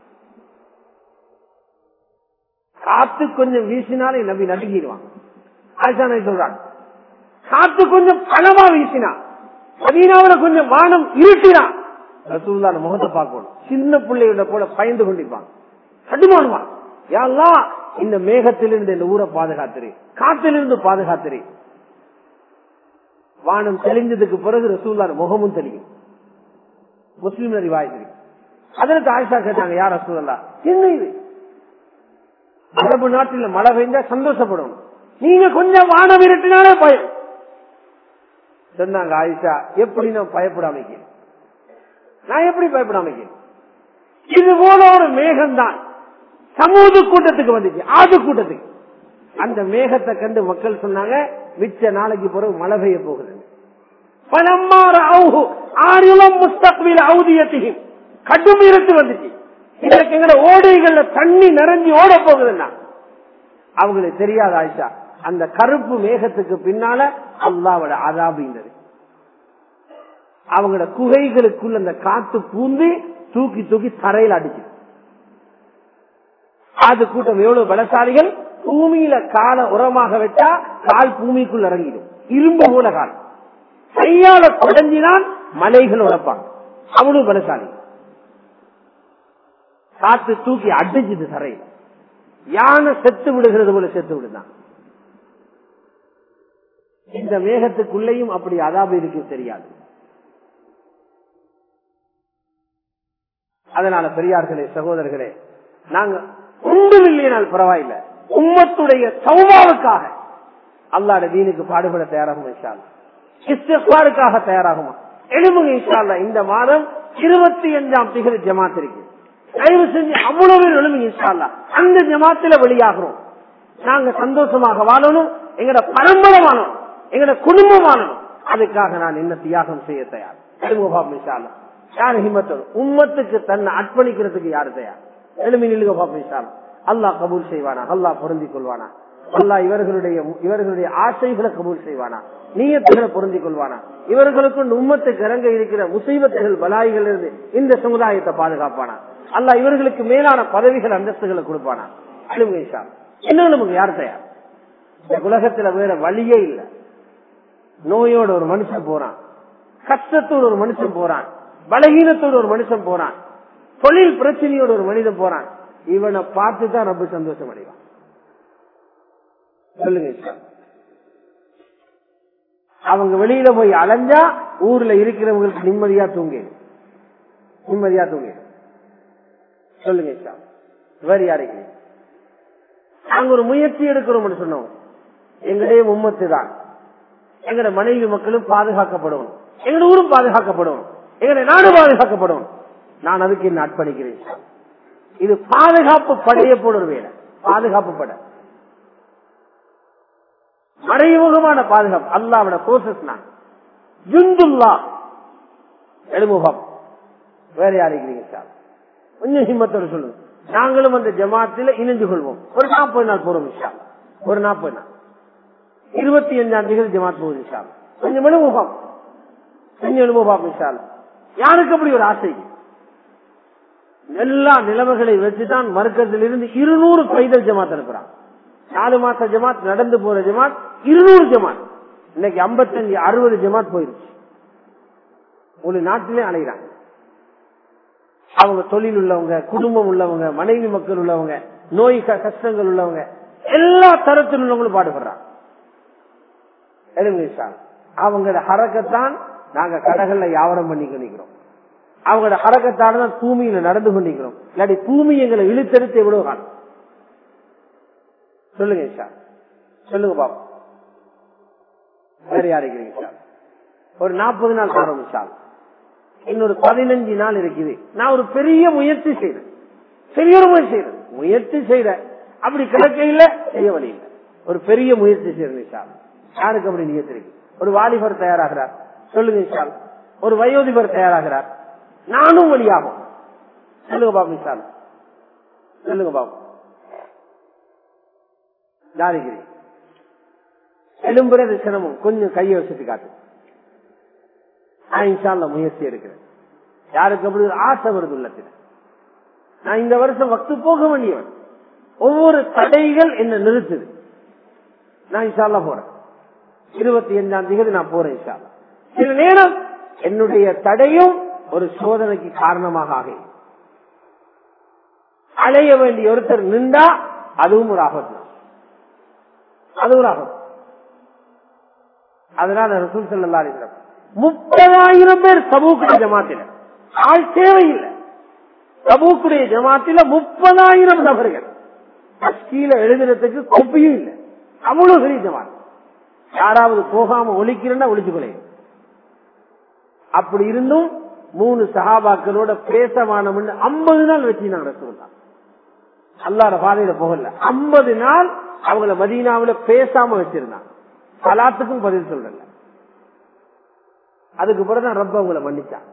காத்து கொஞ்சம் வீசினாலே நம்பி நடுங்கிடுவான் ஆயிஷானை சொல்றாங்க காத்து கொஞ்சம் பணமா வீசினா மதீனாவில கொஞ்சம் வானம் இருட்டினா ரசூல்லா முகத்தை பார்க்கணும் சின்ன பிள்ளையோட போல பயந்து கொண்டிருப்பான் கடுமானுவான் யாரெல்லாம் இந்த மேகத்திலிருந்து இந்த ஊரை பாதுகாத்துரு காத்திலிருந்து பாதுகாத்துரு வானம் தெளிஞ்சதுக்கு பிறகு ரசூல்லார் முகமும் தெளியும் முஸ்லீம் அறிவாய் தெரியும் அதற்கு ஆயிஷா கேட்டாங்க யார் ரசூல்லா என்ன இது அரபு நாட்டில் மழை பெஞ்சா சந்தோஷப்படணும் நீங்க கொஞ்சம் வானம் இருட்டினாலே பயம் சொன்னாங்க ஆயிஷா எப்படி நான் பயப்படாம நான் எப்படி பயப்படாம இது போல ஒரு மேகம் தான் சமூக கூட்டத்துக்கு வந்துச்சு ஆது கூட்டத்துக்கு அந்த மேகத்தை கண்டு மக்கள் சொன்னாங்க மிச்ச நாளைக்கு பிறகு மழை பெய்ய போகுது கடும் இருட்டு வந்துச்சு இதற்கு எங்கட ஓடைகள்ல தண்ணி நிறைஞ்சி ஓட போகுதுன்னா அவங்களுக்கு தெரியாத ஆயிஷா அந்த கருப்பு மேகத்துக்கு பின்னால அல்லாவோட அதாபிந்தது அவங்களோட குகைகளுக்குள்ள அந்த காத்து பூந்து தூக்கி தூக்கி தரையில் அடிச்சு அது கூட்டம் எவ்வளவு பலசாலிகள் பூமியில கால உரமாக வச்சா கால் பூமிக்குள் இறங்கிடும் இரும்பு மூல கால் கையால குடஞ்சினால் மலைகள் உழப்பாங்க அவ்வளவு பலசாலி காத்து தூக்கி அடிச்சுது தரையில் யானை செத்து விடுகிறது போல செத்து விடுதான் இந்த மேகத்துக்குள்ளேயும் அப்படி அதாபு இருக்கு தெரியாது அதனால பெரியார்களே சகோதரர்களே நாங்க ஒன்றும் இல்லையினால் பரவாயில்ல உம்மத்துடைய சௌபாவுக்காக அல்லாட தீனுக்கு பாடுபட தயாராகும் இஸ்லாருக்காக தயாராகுமா எழுமுக இன்ஷால்லா இந்த மாதம் இருபத்தி அஞ்சாம் திகதி ஜமாத் இருக்கு தயவு செஞ்சு அவ்வளவு பேர் எழுமுங்க இன்ஷால்லா அந்த ஜமாத்துல வெளியாகிறோம் நாங்க சந்தோஷமாக வாழணும் எங்கட பரம்பரை வாழணும் எங்கட குடும்பம் வாழணும் அதுக்காக நான் என்ன தியாகம் செய்ய தயார் எழுமுகம் இன்ஷால்லா யார் ஹிமத்தோடு உம்மத்துக்கு தன்னை அர்ப்பணிக்கிறதுக்கு யாரு தயார் எழுமி நிலுக பாப்பா அல்லாஹ் கபூல் செய்வானா அல்லாஹ் பொருந்திக் கொள்வானா அல்லாஹ் இவர்களுடைய இவர்களுடைய ஆசைகளை கபூல் செய்வானா நீயத்துகளை பொருந்திக் கொள்வானா இவர்களுக்கு உம்மத்துக்கு இறங்க இருக்கிற முசீபத்துகள் பலாய்கள் இருந்து இந்த சமுதாயத்தை பாதுகாப்பானா அல்லாஹ் இவர்களுக்கு மேலான பதவிகள் அந்தஸ்துகளை கொடுப்பானா எழுங்க இஷா இன்னும் நமக்கு யார் தயார் இந்த உலகத்துல வேற வழியே இல்லை நோயோட ஒரு மனுஷன் போறான் கஷ்டத்தோடு ஒரு மனுஷன் போறான் பலகீனத்தோடு ஒரு மனுஷன் போறான் தொழில் பிரச்சனையோடு ஒரு மனிதன் போறான் இவனை பார்த்து தான் ரொம்ப சந்தோஷம் அடைவான் சொல்லுங்க அவங்க வெளியில போய் அலைஞ்சா ஊர்ல இருக்கிறவங்களுக்கு நிம்மதியா தூங்க நிம்மதியா தூங்க சொல்லுங்க வேறு யாரைக்கு நாங்க ஒரு முயற்சி எடுக்கிறோம்னு சொன்னோம் எங்களுடைய மும்மத்து தான் எங்கட மனைவி மக்களும் பாதுகாக்கப்படும் எங்க ஊரும் பாதுகாக்கப்படும் எங்களுடைய நாடு பாதுகாக்கப்படும் நான் அதுக்கு என்ன அர்ப்பணிக்கிறேன் இது பாதுகாப்பு படைய போடுற வேலை பாதுகாப்பு பட மறைமுகமான பாதுகாப்பு அல்லாவோட கோசஸ் நான் ஜுந்துல்லா எழுமுகம் வேற யாருக்கிறீங்க சார் கொஞ்சம் ஹிம்மத்தோட சொல்லுங்க நாங்களும் அந்த ஜமாத்துல இணைந்து கொள்வோம் ஒரு நாற்பது நாள் போறோம் விஷயம் ஒரு நாற்பது நாள் இருபத்தி அஞ்சாம் தேதி ஜமாத் போகுது விஷயம் கொஞ்சம் எழுமுகம் கொஞ்சம் எழுமுகம் விஷயம் யாருக்கு அப்படி ஒரு ஆசை எல்லா நிலைமைகளை வச்சுதான் மறுக்கத்தில் இருந்து இருநூறு பைதல் ஜமாத் அனுப்புறான் நாலு மாச ஜமாத் நடந்து போற ஜமாத் இருநூறு ஜமாத் இன்னைக்கு ஐம்பத்தஞ்சு அறுபது ஜமாத் போயிருச்சு ஒரு நாட்டிலே அலைகிறாங்க அவங்க தொழில் உள்ளவங்க குடும்பம் உள்ளவங்க மனைவி மக்கள் உள்ளவங்க நோய் கஷ்டங்கள் உள்ளவங்க எல்லா தரத்தில் உள்ளவங்களும் பாடுபடுறாங்க அவங்களோட ஹரக்கத்தான் நாங்க கடைகள்ல வியாபாரம் பண்ணி கொண்டிருக்கிறோம் அவங்களோட ஹரக்கத்தான தான் பூமியில நடந்து கொண்டிருக்கிறோம் இல்லாட்டி பூமி எங்களை இழுத்தெடுத்து எவ்வளவு காலம் சொல்லுங்க சார் சொல்லுங்க பாப்பா வேற யாருக்கிறீங்க சார் ஒரு நாற்பது நாள் போறோம் சார் இன்னொரு பதினஞ்சு நாள் இருக்குது நான் ஒரு பெரிய முயற்சி செய்யறேன் பெரிய ஒரு முயற்சி செய்யறேன் முயற்சி செய்யறேன் அப்படி கிடைக்கையில செய்ய வழி இல்லை ஒரு பெரிய முயற்சி செய்யறேன் சார் யாருக்கு அப்படி நியத்திருக்கு ஒரு வாலிபர் தயாராகிறார் சொல்லுங்க சார் ஒரு வயோதிபர் தயாராகிறார் நானும் வழியாகும் சொல்லுங்க பாபு விஷால் சொல்லுங்க பாபு ஜாதிகிரி எலும்புறது சிரமம் கொஞ்சம் கையை வச்சுட்டு காட்டு நான் இன்ஷால்ல முயற்சி எடுக்கிறேன் யாருக்கு அப்படி ஒரு ஆசை வருது உள்ளத்தில் நான் இந்த வருஷம் வக்து போக வேண்டியவன் ஒவ்வொரு தடைகள் என்ன நிறுத்துது நான் இன்ஷால்லா போறேன் இருபத்தி அஞ்சாம் தேதி நான் போறேன் இன்ஷால்லா சில நேரம் என்னுடைய தடையும் ஒரு சோதனைக்கு காரணமாக ஆகும் அலைய வேண்டிய ஒருத்தர் நின்றா அதுவும் ஒரு ஆபத்து தான். அது ஒரு ஆபத்து அதனால ரசூல் செல்லா முப்பதாயிரம் பேர் சமூக ஜமாத்தில ஆள் தேவையில்லை சமூக்குடைய ஜமாத்தில முப்பதாயிரம் நபர்கள் கீழே எழுதுறதுக்கு கொப்பியும் இல்லை அவ்வளவு பெரிய ஜமாத் யாராவது போகாம ஒழிக்கிறேன்னா ஒழிச்சு கொள்ள அப்படி இருந்தும் மூணு சகாபாக்களோட பேசமானோம்னு ஐம்பது நாள் வச்சு நாங்க ரசூல்லா அல்லாட பாதையில போகல ஐம்பது நாள் அவங்கள மதீனாவில பேசாம வச்சிருந்தாங்க சலாத்துக்கும் பதில் சொல்லல அதுக்கு பிறகுதான் ரப்ப அவங்கள மன்னிச்சாங்க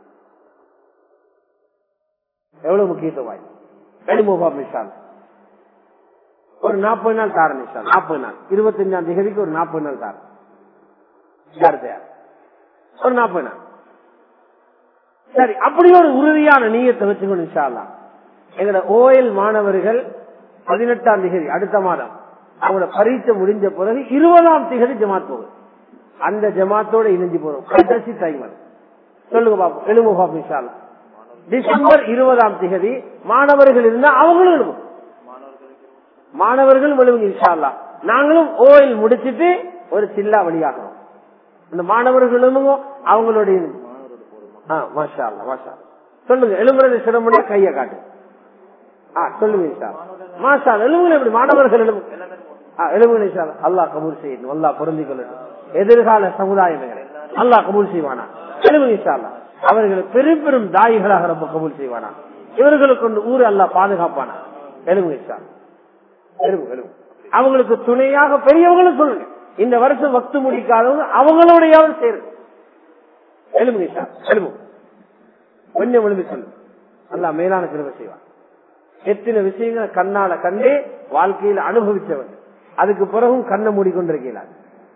எவ்வளவு முக்கியத்துவம் வெளிமுகா மிஷால் ஒரு நாற்பது நாள் தார நிஷால் நாற்பது நாள் இருபத்தஞ்சாம் தேதிக்கு ஒரு நாற்பது நாள் தார யார் தயார் ஒரு நாற்பது நாள் சரி அப்படி ஒரு உறுதியான நீயத்தை வச்சுக்கணும் இன்ஷால்லா எங்களோட ஓஎல் மாணவர்கள் பதினெட்டாம் திகதி அடுத்த மாதம் அவங்களோட பரீட்சை முடிஞ்ச பிறகு இருபதாம் திகதி ஜமாத் போகுது அந்த ஜமாத்தோட இணைஞ்சு போறோம் கடைசி டைம் சொல்லுங்க பாப்போம் எழுமு பாப்போம் இன்ஷால்லா டிசம்பர் இருபதாம் திகதி மாணவர்கள் இருந்தா அவங்களும் எழுவும் மாணவர்கள் எழுவுங்க இன்ஷால்லா நாங்களும் ஓயில் முடிச்சிட்டு ஒரு சில்லா வழியாகணும் அந்த மாணவர்கள் எழுவுங்க அவங்களுடைய ஆ, மாஷா அல்லா, மாஷா அல்லா. சொல்லுங்க எழுமுறது சிரமம்னா கையை காட்டு ஆ சொல்லுங்க இன்ஷா அல்லாஹ். மாஷா அல்லா, எழுவுங்க எப்படி மாணவர்கள் எழுவு எழுவுங்க இன்ஷா அல்லாஹ். அல்லாஹ் கபூல் செய்யணும் அல்லாஹ் பொருந்திக் கொள்ளணும் எதிர்கால சமுதாயங்களை அல்லாஹ் கபூல் செய்வானா எழுவுங்க இன்ஷா அல்லாஹ். அவர்களை பெரும் பெரும் தாயிகளாக ரொம்ப கபூல் செய்வானா இவர்களுக்கு கொண்டு ஊர் அல்லாஹ் பாதுகாப்பானா எழுவுங்க இன்ஷா அல்லாஹ். எழுவுங்க எழுவுங்க அவங்களுக்கு துணையாக பெரியவங்களும் சொல்லுங்க இந்த வருஷம் வக்து முடிக்காதவங்க அவங்களோடையாவது சேருங்க எழுமுங்க இஷா, எழுமுங்க கொஞ்சம் எழுதி சொல்லு அல்லா மேலான கிருபை செய்வான் எத்தனை விஷயங்களை கண்ணால கண்டே வாழ்க்கையில அனுபவிச்சவன் அதுக்கு பிறகும் கண்ணை மூடிக்கொண்டிருக்கிறார்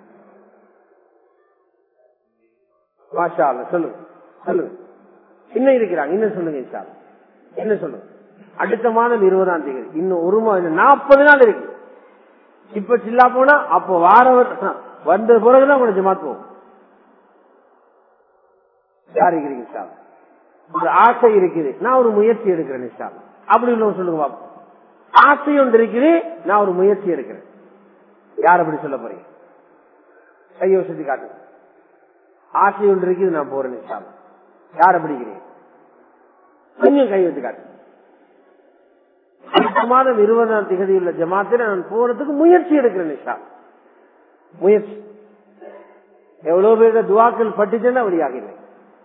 மாஷா அல்லா, சொல்லுங்க சொல்லுங்க இன்னும் இருக்கிறாங்க இன்னும் சொல்லுங்க இஷா என்ன சொல்லுங்க அடுத்த மாதம் இருபதாம் தேதி இன்னும் ஒரு மாதம் நாற்பது நாள் இருக்கு இப்ப சில்லா போனா அப்போ வாரவர் வந்த பிறகுதான் உங்களை ஜமாத் போகும் யார் இருக்கிறீங்க சார் ஒரு ஆசை இருக்குது நான் ஒரு முயற்சி எடுக்கிறேன் சார் அப்படி உள்ளவங்க சொல்லுங்க பாப்போம் ஆசை ஒன்று இருக்குது நான் ஒரு முயற்சி எடுக்கிறேன் யார் அப்படி சொல்ல போறீங்க கையை வசதி காட்டு ஆசை ஒன்று இருக்குது நான் போறேன் சார் யார் அப்படி இருக்கிறீங்க கொஞ்சம் கை வச்சு காட்டு அடுத்த மாதம் இருபதாம் திகதி உள்ள ஜமாத்தில் நான் போறதுக்கு முயற்சி எடுக்கிறேன் நிஷா முயற்சி எவ்வளவு பேர் துவாக்கள் பட்டுச்சுன்னா வெளியாகிறேன்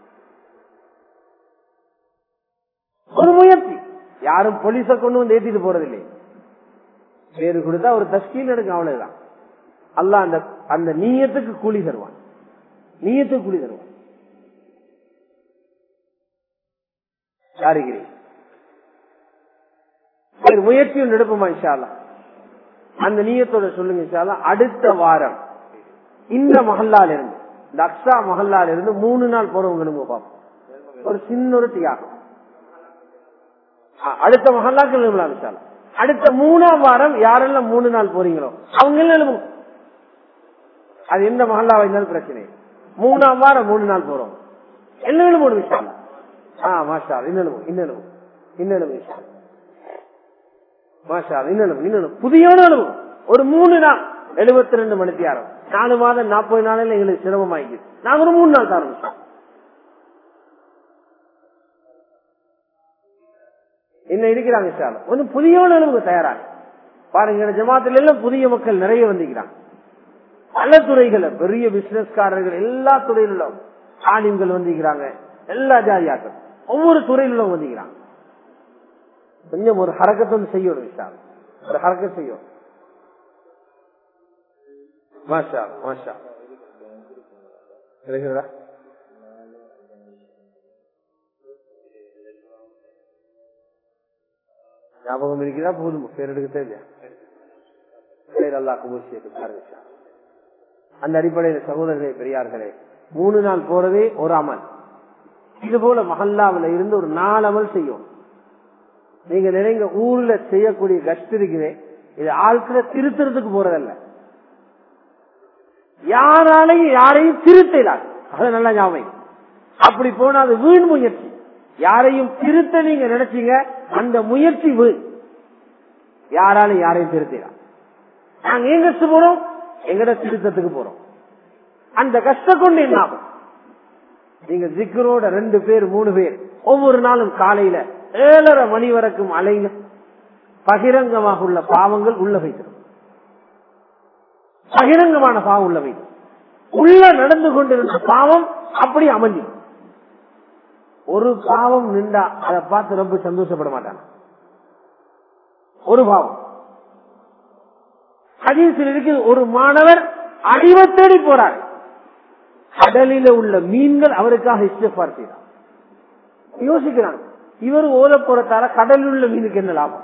ஒரு முயற்சி யாரும் போலீஸ கொண்டு வந்து ஏத்திட்டு போறதில்லை பேரு கொடுத்தா ஒரு தஸ்கீல் எடுக்கும் அவ்வளவுதான் அல்ல அந்த அந்த நீயத்துக்கு கூலி தருவான் நீயத்துக்கு கூலி தருவான் யாருகிறீ சரி முயற்சி ஒன்று எடுப்போமா இன்ஷால்லா அந்த நீயத்தோட சொல்லுங்க இன்ஷால்லா அடுத்த வாரம் இந்த மஹல்லால இருந்து இந்த அக்ஷா மஹல்லால இருந்து மூணு நாள் போறவங்க பார்ப்போம் ஒரு சின்ன ஒரு தியாகம் அடுத்த மகல்லாக்கள் எழுதலாம் விஷாலம் அடுத்த மூணாம் வாரம் யாரெல்லாம் மூணு நாள் போறீங்களோ அவங்க எல்லாம் எழுதும் அது எந்த மகல்லா இருந்தாலும் பிரச்சனை இல்லை. மூணாம் வாரம் மூணு நாள் போறோம் என்ன எழுதும் விஷயம் ஆ மாஷா இன்னும் இன்னும் இன்னும் விஷயம் மாஷா இன்னும் இன்னும் புதிய எழுதும் ஒரு மூணு நாள் எழுபத்தி ரெண்டு மணிக்கு ஆரம் நாலு மாதம் நாற்பது நாளில் எங்களுக்கு சிரமமாயிக்குது நாங்க ஒரு மூணு நாள் ஆரம்பிச்சோம் என்ன இருக்கிறாங்க சார் கொஞ்சம் புதிய அளவுக்கு தயாராக பாருங்க இந்த ஜமாத்துல எல்லாம் புதிய மக்கள் நிறைய வந்திருக்கிறாங்க பல துறைகளை பெரிய பிசினஸ்காரர்கள் எல்லா துறையிலும் ஆலிம்கள் வந்திருக்கிறாங்க எல்லா ஜாதியாக்கள் ஒவ்வொரு துறையிலும் வந்திருக்கிறாங்க கொஞ்சம் ஒரு ஹரக்கத்தை வந்து செய்யணும் விஷால் ஒரு ஹரக்கத் செய்யும் மாஷா மாஷா இருக்கிறதா ஞாபகம் இருக்கிறதா போதும் பேர் எடுக்கத்தே இல்லையா பேர் அல்லா குபூசியத்து பாருங்க அந்த அடிப்படையில் சகோதரர்களே பெரியார்களே மூணு நாள் போறதே ஒரு அமல் இது போல மஹல்லாவில் இருந்து ஒரு நாலு அமல் செய்யும் நீங்க நினைங்க ஊர்ல செய்யக்கூடிய கஷ்டம் இருக்குது இது ஆட்களை திருத்துறதுக்கு போறதல்ல யாராலையும் யாரையும் திருத்தலாம் அது நல்லா ஞாபகம் அப்படி போனா அது வீண் முயற்சி யாரையும் திருத்த நீங்க நினைச்சீங்க அந்த முயற்சி வீண் யாராலும் யாரையும் திருத்தலாம் நாங்க எங்க போறோம் எங்கட திருத்தத்துக்கு போறோம் அந்த கஷ்டம் கொண்டு என்ன ஆகும் நீங்க ஜிக்கரோட ரெண்டு பேர் மூணு பேர் ஒவ்வொரு நாளும் காலையில ஏழரை மணி வரைக்கும் அலைங்க பகிரங்கமாக உள்ள பாவங்கள் உள்ள வைக்கிறோம் பகிரங்கமான பாவம் உள்ள வைக்கும் உள்ள நடந்து கொண்டிருந்த பாவம் அப்படி அமைஞ்சு ஒரு பாவம் நின்றா அதை பார்த்து ரொம்ப சந்தோஷப்பட மாட்டாங்க ஒரு பாவம் ஹதீஸில் இருக்கு ஒரு மாணவர் அடிவ தேடி போறார் கடலில உள்ள மீன்கள் அவருக்காக இஷ்டப்பார் செய்தார் யோசிக்கிறாங்க இவர் ஓத போறதால கடலில் உள்ள மீனுக்கு என்ன லாபம்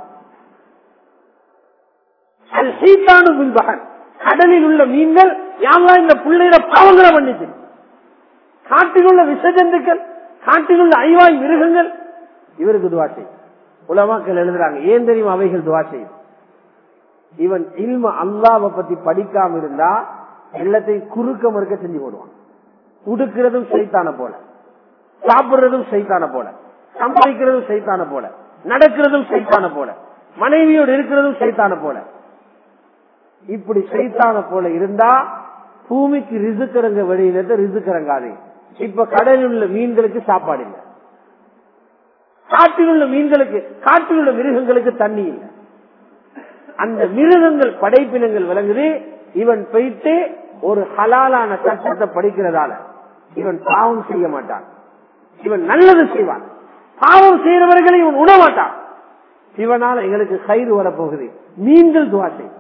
அல் சீத்தானு பின்பகன் கடலில் உள்ள மீன்கள் யாரெல்லாம் இந்த பிள்ளையில பாவங்களை பண்ணிச்சு காட்டில் உள்ள விசஜந்துக்கள் காட்டில் உள்ள ஐவாய் மிருகங்கள் இவருக்கு துவா செய்யும் உலமாக்கள் எழுதுறாங்க ஏன் தெரியும் அவைகள் துவா செய்யும் இவன் இல்ம அல்லாவை பத்தி படிக்காம இருந்தா எல்லாத்தையும் குறுக்க மறுக்க செஞ்சு போடுவான் உடுக்கிறதும் சைத்தான போல சாப்பிடுறதும் சைத்தான போல சம்பாதிக்கிறதும் சைத்தான போல நடக்கிறதும் சைத்தான போல மனைவியோடு இருக்கிறதும் சைத்தான போல இப்படி சைத்தான போல இருந்தா பூமிக்கு ரிசுக்கிறங்க வெளியில ரிசுக்கிறங்காதே இப்ப கடலில் உள்ள மீன்களுக்கு சாப்பாடு இல்லை காட்டில் உள்ள மீன்களுக்கு காட்டில் உள்ள மிருகங்களுக்கு தண்ணி இல்லை அந்த மிருகங்கள் படைப்பினங்கள் விளங்குது இவன் போயிட்டு ஒரு ஹலாலான சட்டத்தை படிக்கிறதால இவன் பாவம் செய்ய மாட்டான் இவன் நல்லது செய்வான் பாவம் செய்யறவர்களை இவன் உணமாட்டான் இவனால எங்களுக்கு கயிறு வரப்போகுது மீன்கள் துவா செய்யும்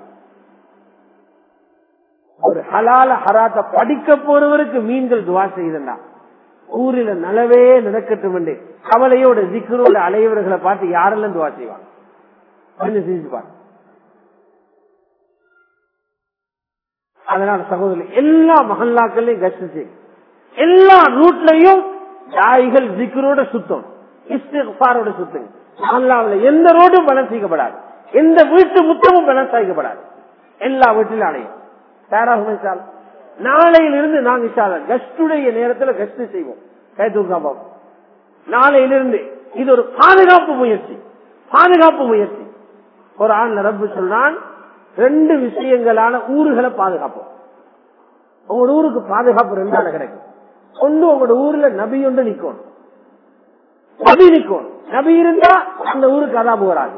ஒரு ஹலால ஹராத்த படிக்க போறவருக்கு மீன்கள் துவா செய்யுதுண்டா ஊரில நலவே நடக்கட்டும் என்று கவலையோட ஜிக்கரோட அலையவர்களை பார்த்து யாரெல்லாம் துவா செய்வாங்க கொஞ்சம் செஞ்சுப்பாங்க அதனால சகோதரர் எல்லா மகல்லாக்கள்லயும் கஷ்டம் செய்யும் எல்லா ரூட்லயும் தாய்கள் ஜிக்கரோட சுத்தம் இஸ்திஃபாரோட சுத்தம் மகல்லாவில் எந்த ரோடும் பலம் செய்யப்படாது எந்த வீட்டு முத்தமும் பலம் செய்யப்படாது எல்லா வீட்டிலும் அடையும் தயாராகும் நாளையிலிருந்து நாங்க இஷால கஸ்டுடைய நேரத்துல கஸ்ட் செய்வோம் கை தூக்கா பார்ப்போம் நாளையிலிருந்து இது ஒரு பாதுகாப்பு முயற்சி பாதுகாப்பு முயற்சி ஒரு ஆண் ரப்பு சொல்றான் ரெண்டு விஷயங்களான ஊர்களை பாதுகாப்போம் உங்களோட ஊருக்கு பாதுகாப்பு ரெண்டான கிடைக்கும் ஒன்று உங்களோட ஊர்ல நபி ஒன்று நிக்கணும் நபி நிக்கணும் நபி இருந்தா அந்த ஊருக்கு அதாபு வராது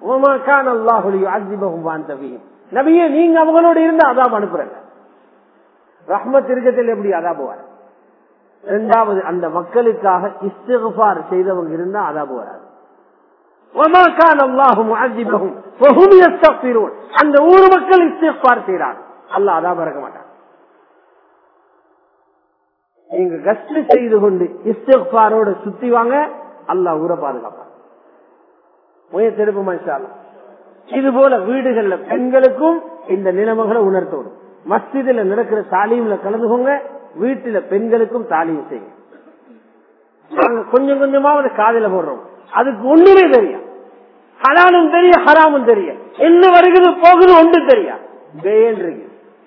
நபியே நீங்க அவங்களோட இருந்தா அதாப் அனுப்புறங்க ரஹ்மத் இருக்கத்தில் எப்படி அதாபுவார் இரண்டாவது அந்த மக்களுக்காக இஸ்திஃபார் செய்தவங்க இருந்தா அதாபு வராது அந்த ஊர் மக்கள் இஸ்திஃபார் செய்யறாங்க அல்ல அதாப இருக்க மாட்டாங்க நீங்க கஷ்ட செய்து கொண்டு இஸ்திஃபாரோட சுத்தி வாங்க அல்ல ஊரை பாதுகாப்பாங்க முயற்செடுப்பு மனுஷாலும் இது போல வீடுகள்ல பெண்களுக்கும் இந்த நிலைமைகளை உணர்த்தோடும் மஸ்ஜிதுல நடக்கிற தாலீம்ல கலந்துக்கோங்க வீட்டுல பெண்களுக்கும் தாலீம் செய்யும் நாங்க கொஞ்சம் கொஞ்சமா ஒரு காதல போடுறோம் அதுக்கு ஒண்ணுமே தெரியும் ஹலாலும் தெரியும் ஹராமும் தெரியும் என்ன வருகிறது போகுது ஒன்று தெரியும் வேண்டிருக்கு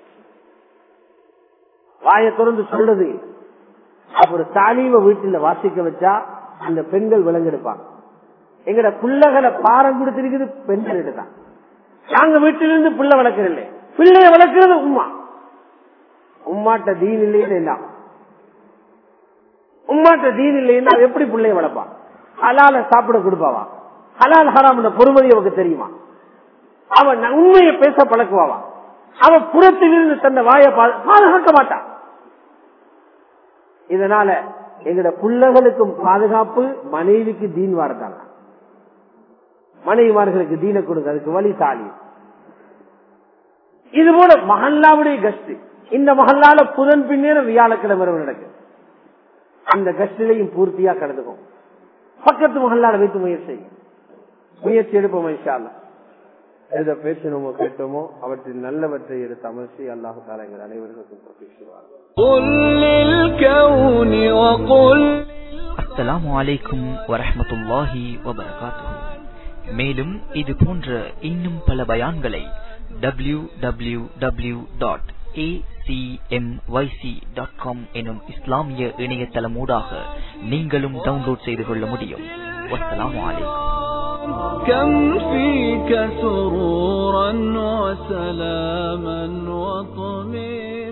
வாயை திறந்து சொல்றது அப்புறம் தாலீம வீட்டுல வாசிக்க வச்சா அந்த பெண்கள் விலங்கெடுப்பாங்க எங்கட பிள்ளைகளை பாரம் கொடுத்திருக்குது பெண்கள் தான் நாங்க வீட்டிலிருந்து பிள்ளை வளர்க்கறதில்லை பிள்ளைய வளர்க்கிறது உமா உம்மாட்ட தீன் இல்லைன்னு என்ன உம்மாட்ட தீன் இல்லைன்னா எப்படி பிள்ளைய வளர்ப்பான் ஹலால சாப்பிட கொடுப்பாவா ஹலால் ஹராம் பொறுமதி அவனுக்கு தெரியுமா அவன் உண்மையை பேச பழக்குவாவா அவன் புறத்திலிருந்து தன்னை வாய பாதுகாக்க மாட்டான் இதனால எங்கட பிள்ளைகளுக்கும் பாதுகாப்பு மனைவிக்கு தீன் வாரத்தாங்க மனைவிமார்களுக்கு தீன கொடுங்க அதுக்கு வழி தாலி இது போல மஹல்லாவுடைய கஸ்ட் இந்த மஹல்லால புதன் பின்னேற வியாழக்கிழமை நடக்கு அந்த கஸ்டிலையும் பூர்த்தியா கலந்துக்கும் பக்கத்து மஹல்லால வைத்து முயற்சி செய்யும் முயற்சி எடுப்போம் இன்ஷால்லா எதை பேசணுமோ கேட்டோமோ அவற்றில் நல்லவற்றை எடுத்து அமர்ச்சி அல்லாஹு தாலா எங்கள் அனைவருக்கும் பேசுவார் قل للكون وقل அஸ்ஸலாமு அலைக்கும் வரஹ்மத்துல்லாஹி வபரகாத்துஹு மேலும் இது போன்ற இன்னும் பல பயான்களை டபிள்யூ டபிள்யூ டபிள்யூ டாட் எனும் இஸ்லாமிய இணையதளமூடாக நீங்களும் டவுன்லோட் செய்து கொள்ள முடியும் வஸ்ஸலாமு அலைக்கும் كم فيك سرورا وسلاما وطمئنا